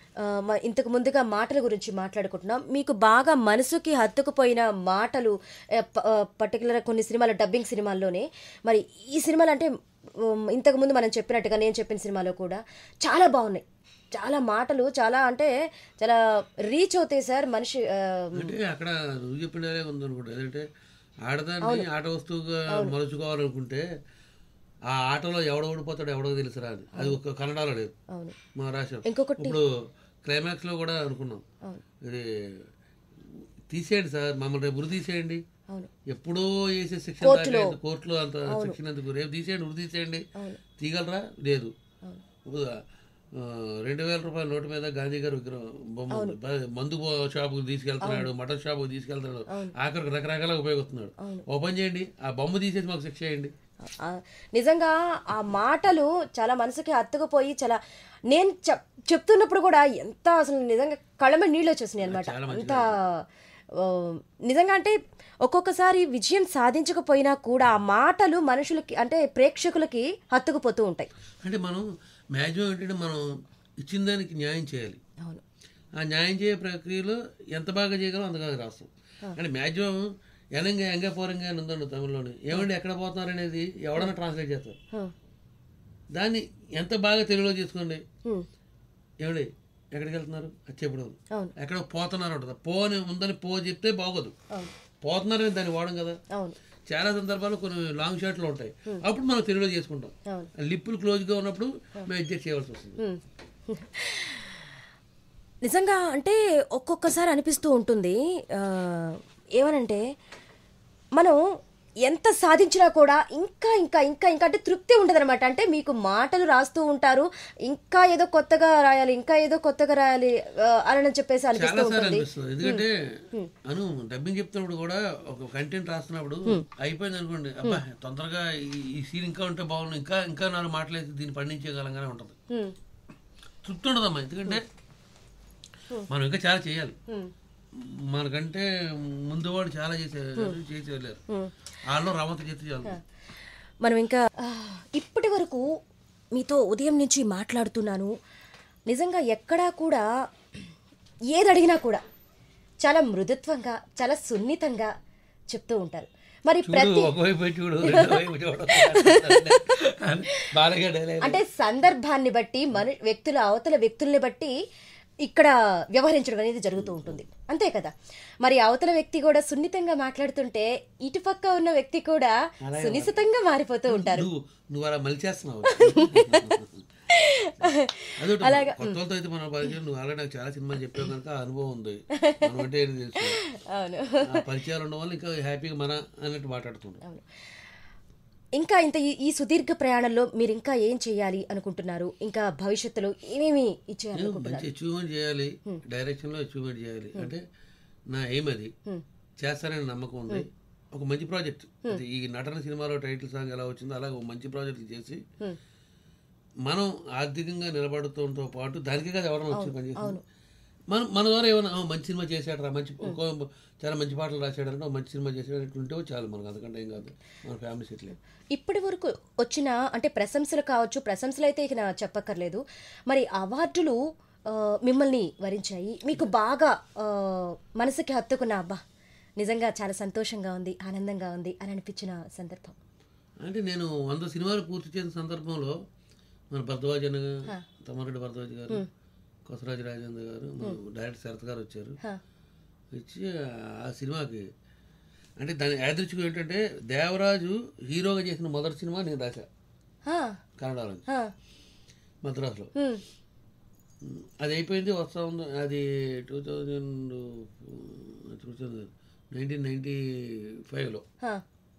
ఆ, మ- ఇంతకు ముందుగా మాటల గురించి మాట్లాడుకుంటున్నాం మీకు బాగా మనసుకి హత్తుకుపోయిన మాటలు పర్టికులర్ కొన్ని సినిమాలు డబ్బింగ్ సినిమాల్లోనే మరి ఈ సినిమాలు అంటే ఉమ్, ఇంతకు ముందు మనం చెప్పినట్టుగా నేను చెప్పిన సినిమాలో కూడా చాలా బాగున్నాయి చాలా మాటలు చాలా అంటే చాలా రీచ్ అవుతాయి సార్ మనిషి ఆ, అంటే అక్కడ నువ్వు చెప్పినదే ఉందనుకుంటా ఏంటంటే ఆడదాన్ని ఆట వస్తువుగా మలుచుకోవాలనుకుంటే ఆ ఆటలో ఎవడ ఓడిపోతాడో ఎవడో తెలుసురా అని అది ఒక కన్నడలో లేదు అవును మా రాశాం ఇంకొకటి ఇప్పుడు క్లైమాక్స్ లో కూడా అనుకున్నాం అవును ఇది తీసేయండి సార్ మమ్మల్ని రేపు ఉరి తీసేయండి అవును ఎప్పుడో వేసే శిక్షణ కోర్టులో. దాకా కోర్టులో అంత శిక్షణ ఎందుకు రేపు తీసేయండి ఉరి తీసేయండి అవును తీయగలరా లేదు అవును ఇప్పుడు, ఆ, రెండు వేల రూపాయల నోటు మీద గాంధీ గారు విగ్రహం బొమ్మ ఉంది. బ- మందు షాపుకి తీసుకెళ్తున్నాడు మటన్ షాపుకి తీసుకెళ్తున్నాడు ఆఖరికి రకరకాలుగా ఉపయోగిస్తున్నాడు ఓపెన్ చేయండి ఆ బొమ్మ తీసేసి మాకు శిక్ష చేయండి ఆ, నిజంగా ఆ మాటలు చాలా మనసుకి హత్తుకుపోయి చాలా నేను చెప్ చెప్తున్నప్పుడు కూడా ఎంత అసలు నిజంగా కళ్ళమ నీళ్ళు వచ్చేసినాయి అనమాట అంత ఆ, నిజంగా అంటే ఒక్కొక్కసారి విజయం సాధించకపోయినా కూడా ఆ మాటలు మనుషులకి అంటే ప్రేక్షకులకి హత్తుకుపోతూ ఉంటాయి అంటే మనం మ్యాక్సిమం ఏంటంటే మనం ఇచ్చిన దానికి న్యాయం చేయాలి అవును ఆ న్యాయం చేయ ప్రక్రియలో ఎంత బాగా చేయగలం అంత బాగా రాస్తాం అంటే మ్యాక్సిమం ఎనంగా ఎంగ పోరంగా అని ఉందండి తమిళలోని ఏమండి ఎక్కడ పోతున్నారు అనేది ఎవడన్నా ట్రాన్స్లేట్ చేస్తారు ఆ, దాన్ని ఎంత బాగా తెలుగులో చేసుకోండి ఉమ్, ఏమండి ఎక్కడికి వెళ్తున్నారు అది చెప్పడం అవును ఎక్కడ పోతున్నారు ఉంటుంది పో అని ఉందని పో చెప్తే బాగోదు అవును పోతున్నారని దాన్ని వాడడం కదా అవును చాలా సందర్భాల్లో కొన్ని లాంగ్ షాట్లు ఉంటాయి అప్పుడు మనం తెలుగులో చేసుకుంటాం అవును లిప్పులు క్లోజ్గా ఉన్నప్పుడు మేము అడ్జస్ట్ చేయవలసి వస్తుంది ఉమ్. నిజంగా అంటే ఒక్కొక్కసారి అనిపిస్తూ ఉంటుంది ఆ, ఏమనంటే మనం ఎంత సాధించినా కూడా ఇంకా ఇంకా ఇంకా ఇంకా అంటే తృప్తి ఉండదన్నమాట అంటే మీకు మాటలు రాస్తూ ఉంటారు ఇంకా ఏదో కొత్తగా రాయాలి ఇంకా ఏదో కొత్తగా రాయాలి ఆ, అని చెప్పేసి అనిపిస్తూ చాలా సార్లు ఉంటుంది అనిపిస్తుంది ఎందుకంటే అను డబ్బింగ్ చెప్తున్నప్పుడు కూడా ఒక కంటెంట్ రాస్తున్నప్పుడు అయిపోయింది అనుకోండి అబ్బా తొందరగా ఈ- ఈ సీన్ ఇంకా ఉంటే బాగుంది ఇంకా ఇంకా నాలుగు మాటలేసి దీన్ని పండించగలంగానే ఉంటుంది ఉమ్, తృప్తి ఉండదమ్మా ఎందుకంటే మనం ఇంకా చాలా చేయాలి ఉమ్, మనకంటే ముందు వాడు చాలా చేసే చేసి వెళ్ళారు వాళ్ళు రవంత చేతి చాలు మనం ఇంకా ఆ, ఇప్పటి వరకు మీతో ఉదయం నుంచి మాట్లాడుతున్నాను నిజంగా ఎక్కడా కూడా ఏది అడిగినా కూడా చాలా మృదుత్వంగా చాలా సున్నితంగా చెప్తూ ఉంటారు మరి చూడు ప్రతి ఒకవైపు చూడు రెండో వైపు చూడు బాగా డైలాగ్ అంటే సందర్భాన్ని బట్టి మను వ్యక్తుల అవతల వ్యక్తుల్ని బట్టి ఇక్కడ వ్యవహరించడం అనేది జరుగుతూ ఉంటుంది అంతే కదా మరి అవతల వ్యక్తి కూడా సున్నితంగా మాట్లాడుతుంటే ఇటుపక్క ఉన్న వ్యక్తి కూడా సునిశ్చితంగా మారిపోతూ ఉంటారు నువ్వు నువ్వు అలా మలిచేస్తున్నావు అదే కొత్త వాళ్ళతో అయితే మన పరిచయం నువ్వు ఆల్రెడీ నాకు చాలా సినిమాలు చెప్పావు కనుక ఆ అనుభవం ఉంది మనం అంటే ఏంటి తెలుసు అవును ఆ పరిచయాలు ఉండడం వల్ల ఇంకా హ్యాపీగా మన అన్నట్టు మాట్లాడుతుంటాం అవును ఇంకా ఇంత ఈ- ఈ సుదీర్ఘ ప్రయాణంలో మీరు ఇంకా ఏం చేయాలి అనుకుంటున్నారు ఇంకా భవిష్యత్తులో ఏమేమి ఇచ్చేయాలి మంచి అచీవ్మెంట్ చేయాలి డైరెక్షన్ లో అచీవ్మెంట్ చేయాలి అంటే నా ఎయిమ్ అది చేస్తానని నమ్మకం ఉంది ఒక మంచి ప్రాజెక్ట్ అది ఈ నటన సినిమాలో టైటిల్ సాంగ్ ఎలా వచ్చిందో అలాగే ఒక మంచి ప్రాజెక్ట్ చేసి మనం ఆర్థికంగా నిలబడుతుంతో పాటు దానికి కదా ఎవరైనా వచ్చి పని చేస్తుంది మనం మన ద్వారా ఏమైనా "ఆ, మంచి సినిమా చేశాడు రా మంచి ఇంకో- చాలా మంచి పాటలు రాశాడంటే ఒక మంచి సినిమా చేసాడు ఉంటే చాలు మనకు అంతకంటే ఏం కాదు మన ఫ్యామిలీ సెటిల్ ఇప్పటి వరకు వచ్చిన అంటే ప్రశంసలు కావచ్చు ప్రశంసలు అయితే ఇక నా చెప్పక్కర్లేదు మరి అవార్డులు ఆ, మిమ్మల్ని వరించాయి మీకు బాగా ఆ, మనసుకి హత్తుకున్న అబ్బా నిజంగా చాలా సంతోషంగా ఉంది ఆనందంగా ఉంది అని అనిపించిన సందర్భం అంటే నేను వంద సినిమాలు పూర్తి చేసిన సందర్భంలో మన భరద్వాజ్ అన్న తమ్మారెడ్డి భరద్వాజ్ గారు కొసరాజు రాజేంద్ర గారు మన డైరెక్టర్ శరత్ గారు వచ్చారు హా, వచ్చి ఆ సినిమాకి అంటే దాని యాదృచ్ఛికం ఏంటంటే దేవరాజు హీరోగా చేసిన మొదటి సినిమా నేను రాశా హా, కన్నడలో హా, మద్రాసులో హ్మ్, అది అయిపోయింది వస్తా ఉంది అది two thousand two thousand nineteen ninety ఫైవ్లో హా,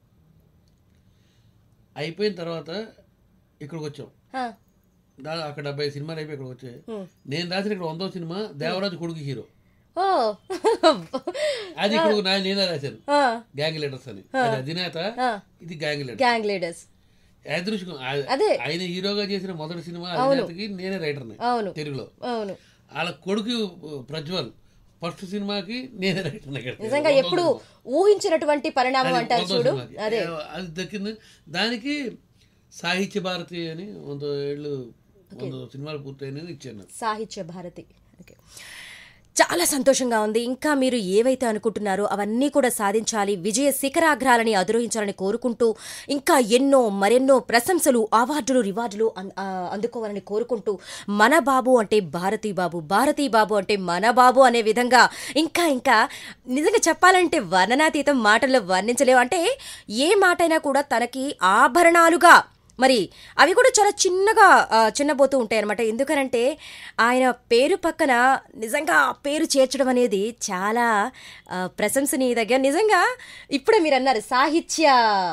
అయిపోయిన తర్వాత ఇక్కడికి వచ్చాం హా, దా అక్కడ డెబ్బై సినిమాలు అయిపోయి ఇక్కడికి వచ్చాయి హ్మ్. నేను రాసిన ఇక్కడ వందో సినిమా దేవరాజు కొడుకు హీరో ఓ అది ఇక్కడ నా నేనే రాశాను హా, గ్యాంగ్ లీడర్స్ అని అది అధినేత హా. ఇది గ్యాంగ్ లీడర్ గ్యాంగ్ లీడర్స్ యాదృష్కం అదే. ఆయన హీరోగా చేసిన మొదటి సినిమా అధినేతకి నేనే రైటర్ని అవును తెలుగులో అవును వాళ్ళ కొడుకు ప్రజ్వల్ ఫస్ట్ సినిమాకి నేనే రైటర్ని ఇక్కడ. నిజంగా ఎప్పుడు ఊహించినటువంటి పరిణామం అది అంటారు వందో చూడు సినిమాకి. అదే అది దక్కింది దానికి సాహిత్య భారతి అని వంద ఏళ్ళు వంద సినిమాలు పూర్తయినది ఇచ్చాను నాకు. సాహిత్య భారతి ఓకే చాలా సంతోషంగా ఉంది ఇంకా మీరు ఏవైతే అనుకుంటున్నారో అవన్నీ కూడా సాధించాలి విజయ శిఖరాగ్రాలని అధిరోహించాలని కోరుకుంటూ ఇంకా ఎన్నో మరెన్నో ప్రశంసలు అవార్డులు రివార్డులు అన్- ఆ, అందుకోవాలని కోరుకుంటూ మన బాబు అంటే భారతీ బాబు భారతీ బాబు అంటే మన బాబు అనే విధంగా ఇంకా ఇంకా నిజంగా చెప్పాలంటే వర్ణనాతీతం మాటల్లో వర్ణించలేవు అంటే ఏ మాటైనా కూడా తనకి ఆభరణాలుగా మరి అవి కూడా చాలా చిన్నగా ఆ, చిన్నబోతూ ఉంటాయి అనమాట ఎందుకనంటే ఆయన పేరు పక్కన నిజంగా ఆ పేరు చేర్చడం అనేది చాలా ఆ, ప్రశంసనీయదగ్గ నిజంగా ఇప్పుడే మీరు అన్నారు సాహిత్య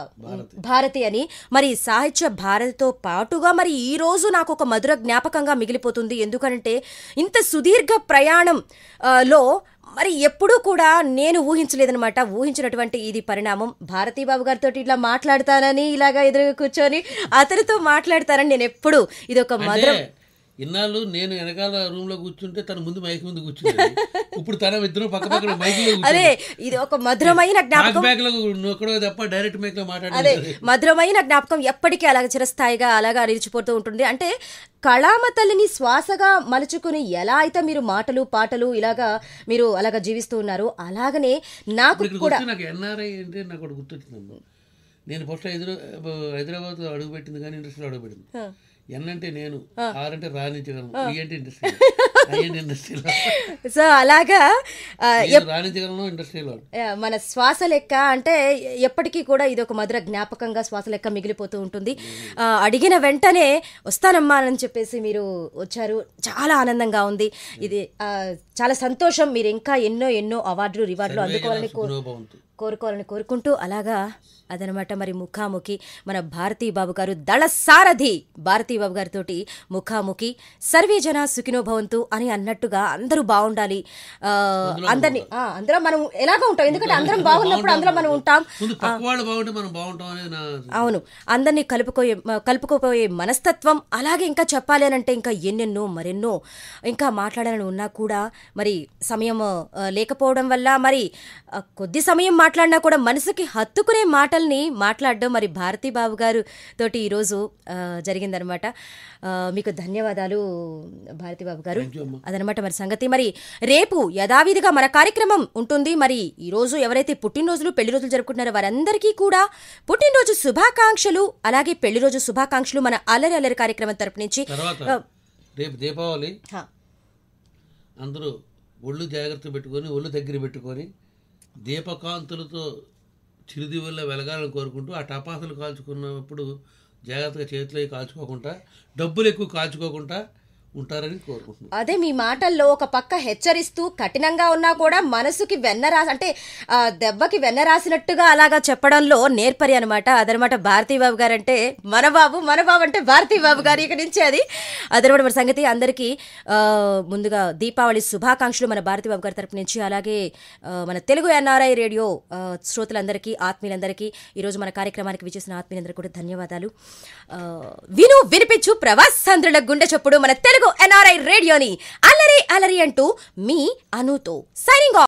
భారతి అని మరి సాహిత్య భారతితో పాటుగా మరి ఈ రోజు నాకు ఒక మధుర జ్ఞాపకంగా మిగిలిపోతుంది ఎందుకంటే ఇంత సుదీర్ఘ ప్రయాణం ఆ, లో మరి ఎప్పుడూ కూడా నేను ఊహించలేదనమాట ఊహించినటువంటి ఇది పరిణామం భారతీ బాబు గారితో ఇట్లా మాట్లాడతానని ఇలాగా ఎదురుగా కూర్చొని అతనితో మాట్లాడతానని నేను ఎప్పుడు ఇది ఒక అంటే మధురం ఇన్నాళ్ళు నేను వెనకాల రూమ్ లో కూర్చుంటే తన ముందు మైక్ ముందు కూర్చుంది ఇప్పుడు తన ఇద్దరు పక్క పక్కన మైక్ లో అదే ఇది ఒక మధురమైన జ్ఞాపకం బ్యాక్ లో నొక్కడో తప్ప డైరెక్ట్ మైక్ లో అదే మాట్లాడేది మధురమైన జ్ఞాపకం ఎప్పటికీ అలాగ చిరస్థాయిగా అలాగా నిలిచిపోతూ ఉంటుంది అంటే కళామ తల్లిని శ్వాసగా మలుచుకుని ఎలా అయితే మీరు మాటలు పాటలు ఇలాగా మీరు అలాగా జీవిస్తూ ఉన్నారు అలాగనే నాకు ఇప్పుడు ఇక్కడికి కూడా వచ్చి నాకు ఎన్ఆర్ఐ అంటే నాకు ఒకటి గుర్తొచ్చిందమ్మా నేను ఫస్ట్ హైదరాబాద్ హైదరాబాద్ లో అడుగు పెట్టింది కానీ ఇండస్ట్రీలో అడుగు పెట్టింది ఎన్ అంటే నేను ఆర్ అంటే రాణించగలను ఈ అంటే ఇండస్ట్రీ ఐ అంటే ఇండస్ట్రీలో సో అలాగా ఆ, నేను రాణించగలను ఇండస్ట్రీలో ఆ, మన శ్వాస లెక్క అంటే ఎప్పటికీ కూడా ఇది ఒక మధుర జ్ఞాపకంగా శ్వాస లెక్క మిగిలిపోతూ ఉంటుంది ఆ, అడిగిన వెంటనే వస్తానమ్మా అని చెప్పేసి మీరు వచ్చారు చాలా ఆనందంగా ఉంది ఇది ఆ, చాలా సంతోషం మీరు ఇంకా ఎన్నో ఎన్నో అవార్డులు రివార్డులు అందుకోవాలని కో- సుఖనోభవంతు కోరుకోవాలని కోరుకుంటూ అలాగా అదనమాట మరి ముఖాముఖి మన భారతీ బాబు గారు దళ సారథి భారతీ బాబు గారితో ముఖాముఖి సర్వే జన సుఖినో భవంతు అని అన్నట్టుగా అందరూ బాగుండాలి ఆ, అందరినీ ఆ, అందరం మనం ఎలాగ ఉంటాం ఎందుకంటే అందరం బాగున్నప్పుడు అందులో మనం ఉంటాం ముందు పక్క వాళ్ళు బాగుంటే మనం బాగుంటాం అనేది నా అవును అందరినీ కలుపుకోయే మ- కలుపుకోపోయే మనస్తత్వం అలాగే ఇంకా చెప్పాలి అని అంటే ఇంకా ఎన్నెన్నో మరెన్నో ఇంకా మాట్లాడాలని ఉన్నా కూడా మరి సమయం ఆ, లేకపోవడం వల్ల మరి ఆ, కొద్ది సమయం మాట్లాడినా కూడా మనసుకి హత్తుకునే మాటల్ని మాట్లాడడం మరి భారతీ బాబు గారు తోటి ఈరోజు ఆ, జరిగిందనమాట ఆ, మీకు ధన్యవాదాలు భారతీ బాబు గారు అదనమాట మరి సంగతి మరి రేపు యథావిధిగా మన కార్యక్రమం ఉంటుంది మరి ఈ రోజు ఎవరైతే పుట్టినరోజులు పెళ్లి రోజులు జరుపుకుంటున్నారో వారందరికీ కూడా పుట్టినరోజు శుభాకాంక్షలు అలాగే పెళ్లి రోజు శుభాకాంక్షలు మన అల్లరి అల్లరి కార్యక్రమం తరపు నుంచి తర్వాత ఆ, రేపు దీపావళి హా. అందరూ ఒళ్ళు జాగ్రత్త పెట్టుకొని ఒళ్ళు దగ్గర పెట్టుకొని దీపకాంతులతో చిరుదివుల్లో వెలగాలని కోరుకుంటూ ఆ టపాసులు కాల్చుకున్నప్పుడు జాగ్రత్తగా చేతిలో కాల్చుకోకుండా డబ్బులు ఎక్కువ కాల్చుకోకుండా ఉంటారని కోరుకుంటున్నాను అదే మీ మాటల్లో ఒక పక్క హెచ్చరిస్తూ కఠినంగా ఉన్నా కూడా మనసుకి వెన్న రా అంటే ఆ, దెబ్బకి వెన్న రాసినట్టుగా అలాగా చెప్పడంలో నేర్పరి అనమాట అదనమాట భారతీ బాబు గారు అంటే మన బాబు మన బాబు అంటే భారతీ బాబు గారు ఇక నుంచి అది అదనమాట మరి సంగతి అందరికీ ఆ, ముందుగా దీపావళి శుభాకాంక్షలు మన భారతీ బాబు గారి తరపు నుంచి అలాగే ఆ, మన తెలుగు ఎన్ఆర్ఐ రేడియో ఆ, శ్రోతలందరికీ ఆత్మీయులందరికీ ఈరోజు మన కార్యక్రమానికి విచ్చేసిన ఆత్మీయులందరికీ కూడా ధన్యవాదాలు ఆ, విను వినిపించు ప్రవాసాంధ్రుల గుండె చప్పుడు మన తెలుగు ఎన్ఆర్ఐ రేడియోని అలరి అలరి అంటూ మీ అనుతో సైనింగ్ ఆఫ్